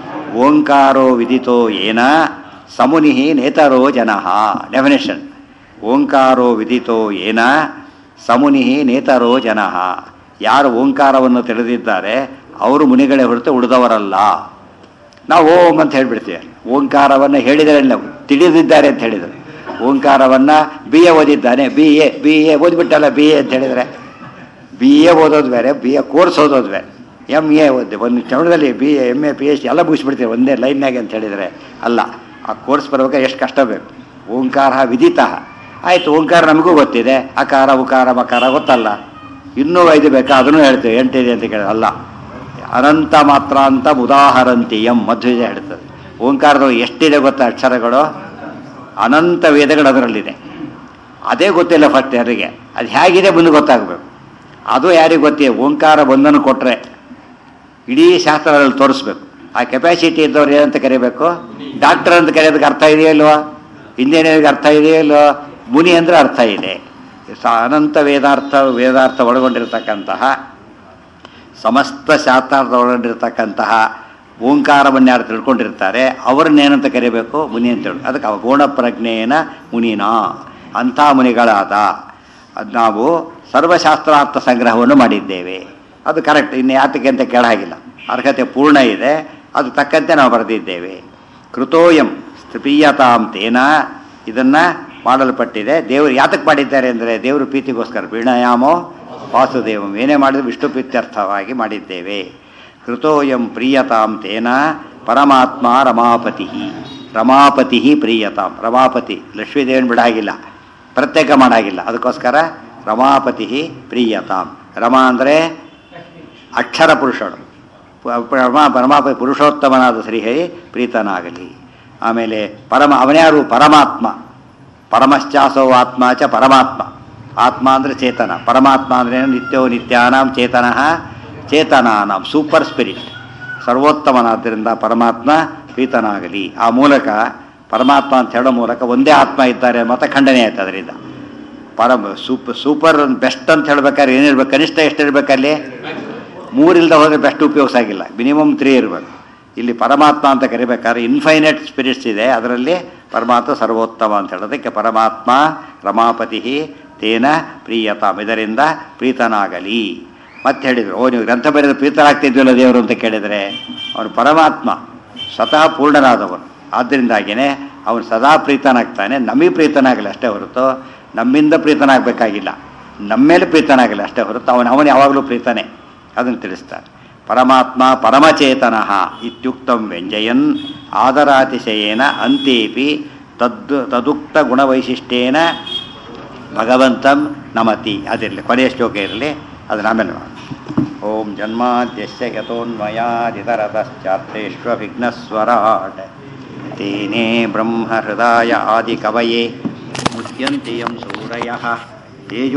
ಓಂಕಾರೋ ವಿದಿತೋ ಏನ ಸಮುನಿ ನೇತರೋ ಜನಃ ಡೆಫಿನೇಷನ್ ಓಂಕಾರೋ ವಿದಿತೋ ಏನ ಸಮುನಿ ನೇತರೋ ಜನಃ ಯಾರು ಓಂಕಾರವನ್ನು ತಿಳಿದಿದ್ದಾರೆ ಅವರು ಮುನಿಗಳೇ ಹೊರತು ಉಳಿದವರಲ್ಲ ನಾವು ಓಂ ಅಂತ ಹೇಳ್ಬಿಡ್ತೀವಿ ಓಂಕಾರವನ್ನು ಹೇಳಿದರೆ ನಾವು ತಿಳಿದಿದ್ದಾರೆ ಅಂತ ಹೇಳಿದರು ಓಂಕಾರವನ್ನು ಬಿ ಎ ಓದಿದ್ದಾನೆ ಬಿ ಎ ಬಿ ಎ ಓದ್ಬಿಟ್ಟಲ್ಲ ಬಿ ಎ ಅಂತ ಹೇಳಿದರೆ ಬಿ ಎ ಓದೋದು ಬೇರೆ ಬಿ ಎ ಕೋರ್ಸ್ ಓದೋದು ಬೇರೆ ಎಮ್ ಎ ಓದಿ ಒಂದು ಚಮಡದಲ್ಲಿ B M A P H D ಎಲ್ಲ ಮುಗಿಸ್ಬಿಡ್ತೀವಿ ಒಂದೇ ಲೈನ್ನಾಗೆ ಅಂತ ಹೇಳಿದರೆ ಅಲ್ಲ ಆ ಕೋರ್ಸ್ ಬರ್ಬೇಕಾದ್ರೆ ಎಷ್ಟು ಕಷ್ಟ ಬೇಕು ಓಂಕಾರ ವಿದಿತ ಆಯಿತು ಓಂಕಾರ ನಮಗೂ ಗೊತ್ತಿದೆ ಅಕಾರ ಉಕಾರ ಮಕಾರ ಗೊತ್ತಲ್ಲ ಇನ್ನೂ ಐದು ಬೇಕಾ ಅದನ್ನು ಹೇಳ್ತೇವೆ ಎಂಟಿದೆ ಅಂತ ಕೇಳಿದ್ರೆ ಅಲ್ಲ ಅನಂತ ಮಾತ್ರ ಅಂತ ಉದಾಹರಂತಿ ಎಂ ಮಧ್ವಿಜ ಹೇಳ್ತದೆ ಓಂಕಾರದೊಳಗೆ ಎಷ್ಟಿದೆ ಗೊತ್ತಾ ಅಕ್ಷರಗಳು ಅನಂತ ವೇದಗಳು ಅದರಲ್ಲಿದೆ ಅದೇ ಗೊತ್ತಿಲ್ಲ ಫಸ್ಟ್ ಯಾರಿಗೆ ಅದು ಹೇಗಿದೆ ಮುಂದೆ ಗೊತ್ತಾಗಬೇಕು ಅದು ಯಾರಿಗೆ ಗೊತ್ತಿದೆ ಓಂಕಾರ ಬಂಧನ ಕೊಟ್ಟರೆ ಇಡೀ ಶಾಸ್ತ್ರದಲ್ಲಿ ತೋರಿಸ್ಬೇಕು ಆ ಕೆಪಾಸಿಟಿ ಇದ್ದವ್ರು ಏನಂತ ಕರಿಬೇಕು ಡಾಕ್ಟರ್ ಅಂತ ಕರೆಯೋದಕ್ಕೆ ಅರ್ಥ ಇದೆಯೋ ಇಲ್ವಾ ಇಂಜಿನಿಯರ್ಗೆ ಅರ್ಥ ಇದೆಯೋ ಇಲ್ವೋ ಮುನಿ ಅಂದರೆ ಅರ್ಥ ಇದೆ ಸ- ಅನಂತ ವೇದಾರ್ಥ ವೇದಾರ್ಥ ಒಳಗೊಂಡಿರತಕ್ಕಂತಹ ಸಮಸ್ತ ಶಾಸ್ತ್ರಾರ್ಥ ಒಳಗೊಂಡಿರ್ತಕ್ಕಂತಹ ಓಂಕಾರವನ್ನು ಯಾರು ತಿಳ್ಕೊಂಡಿರ್ತಾರೆ ಅವ್ರನ್ನೇನಂತ ಕರಿಬೇಕು ಮುನಿ ಅಂತ ಹೇಳಿ ಅದಕ್ಕೆ ಅವ ಗುಣ ಪ್ರಜ್ಞೆಯನ ಮುನಿನಾ ಅಂಥ ಮುನಿಗಳಾದ ಅದು ನಾವು ಸರ್ವಶಾಸ್ತ್ರಾರ್ಥ ಸಂಗ್ರಹವನ್ನು ಮಾಡಿದ್ದೇವೆ ಅದು ಕರೆಕ್ಟ್ ಇನ್ನು ಯಾತಕ್ಕೆ ಅಂತ ಕೇಳಾಗಿಲ್ಲ ಅರ್ಹತೆ ಪೂರ್ಣ ಇದೆ ಅದು ತಕ್ಕಂತೆ ನಾವು ಬರೆದಿದ್ದೇವೆ ಕೃತೋಯಂ ಪ್ರೀಯತಾಂ ತೇನ ಇದನ್ನು ಮಾಡಲ್ಪಟ್ಟಿದೆ ದೇವರು ಯಾತಕ್ಕೆ ಮಾಡಿದ್ದಾರೆ ಅಂದರೆ ದೇವರು ಪ್ರೀತಿಗೋಸ್ಕರ ಪ್ರೀಣಯಾಮೋ ವಾಸುದೇವಂ ಏನೇ ಮಾಡಿದ್ರು ವಿಷ್ಣು ಪ್ರೀತ್ಯರ್ಥವಾಗಿ ಮಾಡಿದ್ದೇವೆ ಕೃತೋಯಂ ಪ್ರೀಯತಾಂ ತೇನ ಪರಮಾತ್ಮ ರಮಾಪತಿ ರಮಾಪತಿ ಪ್ರೀಯತಾಂ ರಮಾಪತಿ ಲಕ್ಷ್ಮೀದೇವನ್ ಬಿಡಾಗಿಲ್ಲ ಪ್ರತ್ಯೇಕ ಮಾಡಾಗಿಲ್ಲ ಅದಕ್ಕೋಸ್ಕರ ರಮಾಪತಿ ಪ್ರೀಯತಾಂ ರಮಾ ಅಂದರೆ ಅಕ್ಷರ ಪುರುಷನು ಪ- ಪರಮ ಪರಮಾಪ ಪುರುಷೋತ್ತಮನಾದ ಶ್ರೀಹರಿ ಪ್ರೀತನಾಗಲಿ ಆಮೇಲೆ ಪರಮ ಅವನ್ಯಾರು ಪರಮಾತ್ಮ ಪರಮಶ್ಚಾಸೋ ಆತ್ಮ ಚ ಪರಮಾತ್ಮ ಆತ್ಮ ಅಂದರೆ ಚೇತನ ಪರಮಾತ್ಮ ಅಂದರೆ ನಿತ್ಯೋ ನಿತ್ಯಾನಾಂ ಚೇತನಃ ಚೇತನಾನಾಂ ಸೂಪರ್ ಸ್ಪಿರಿಟ್ ಸರ್ವೋತ್ತಮನಾದ್ದರಿಂದ ಪರಮಾತ್ಮ ಪ್ರೀತನಾಗಲಿ ಆ ಮೂಲಕ ಪರಮಾತ್ಮ ಅಂತ ಹೇಳೋ ಮೂಲಕ ಒಂದೇ ಆತ್ಮ ಇದ್ದಾರೆ ಮತ ಖಂಡನೆ ಆಯ್ತು ಅದರಿಂದ ಪರಮ ಸೂಪ್ ಸೂಪರ್ ಬೆಸ್ಟ್ ಅಂತ ಹೇಳ್ಬೇಕಾದ್ರೆ ಏನಿರ್ಬೇಕು ಕನಿಷ್ಠ ಎಷ್ಟು ಇರಬೇಕಲ್ಲಿ ಮೂರಿಲ್ದ ಹೋದರೆ ಬೆಸ್ಟ್ ಉಪಯೋಗ ಆಗಿಲ್ಲ ಮಿನಿಮಮ್ ತ್ರೀ ಇರಬೇಕು ಇಲ್ಲಿ ಪರಮಾತ್ಮ ಅಂತ ಕರಿಬೇಕಾದ್ರೆ ಇನ್ಫೈನೈಟ್ ಸ್ಪಿರಿಟ್ಸ್ ಇದೆ ಅದರಲ್ಲಿ ಪರಮಾತ್ಮ ಸರ್ವೋತ್ತಮ ಅಂತ ಹೇಳೋದಕ್ಕೆ ಪರಮಾತ್ಮ ರಮಾಪತಿ ತೇನ ಪ್ರೀಯತಾಮ್ ಇದರಿಂದ ಪ್ರೀತನಾಗಲಿ ಮತ್ತೆ ಹೇಳಿದರು ಓ ನೀವು ಗ್ರಂಥ ಬರೆದು ಪ್ರೀತರಾಗ್ತಿದ್ವಲ್ಲ ದೇವರು ಅಂತ ಕೇಳಿದರೆ ಅವನು ಪರಮಾತ್ಮ ಸ್ವತಃ ಪೂರ್ಣನಾದವನು ಆದ್ದರಿಂದಾಗಿಯೇ ಅವನು ಸದಾ ಪ್ರೀತನಾಗ್ತಾನೆ ನಮಗೆ ಪ್ರೀತನಾಗಲಿ ಅಷ್ಟೇ ಹೊರತು ನಮ್ಮಿಂದ ಪ್ರೀತನಾಗಬೇಕಾಗಿಲ್ಲ ನಮ್ಮೇಲೆ ಪ್ರೀತನಾಗಲಿ ಅಷ್ಟೇ ಹೊರತು ಅವನು ಅವನು ಯಾವಾಗಲೂ ಪ್ರೀತನೇ ಅದನ್ನು ತಿಳಿಸ್ತಾರೆ ಪರಮಾತ್ಮ ಪರಮಚೇತನಃ ಇತ್ಯುಕ್ತಂ ವ್ಯಂಜಯನ್ ಆದರಾತಿಶಯೇನ ಅಂತೇಪಿ ತದ್ ತದುಕ್ತ ಗುಣವೈಶಿಷ್ಟ್ಯೇನ ಭಗವಂತಂ ನಮತಿ ಅದಿರಲಿ ಕೊನೆಯ ಶ್ಲೋಕ ಇರಲಿ ಅದನ್ನ ಆಮೇಲೆ ಮಾಡೋಣ ಓಂ ಜನ್ಮಾದ್ಯಸ್ಯ ಯತೋನ್ಮಯಾದಿತರತಶ್ಚಾತ್ರೇಷ್ವವಿಘ್ನಸ್ವರಾಟ್ ತೇನೇ ಬ್ರಹ್ಮಹೃದಾಯ ಆದಿಕವಯೇ ಮುಚ್ಯಂತಿ ಯಂ ಸೂರಯಃ ತೇಜೋ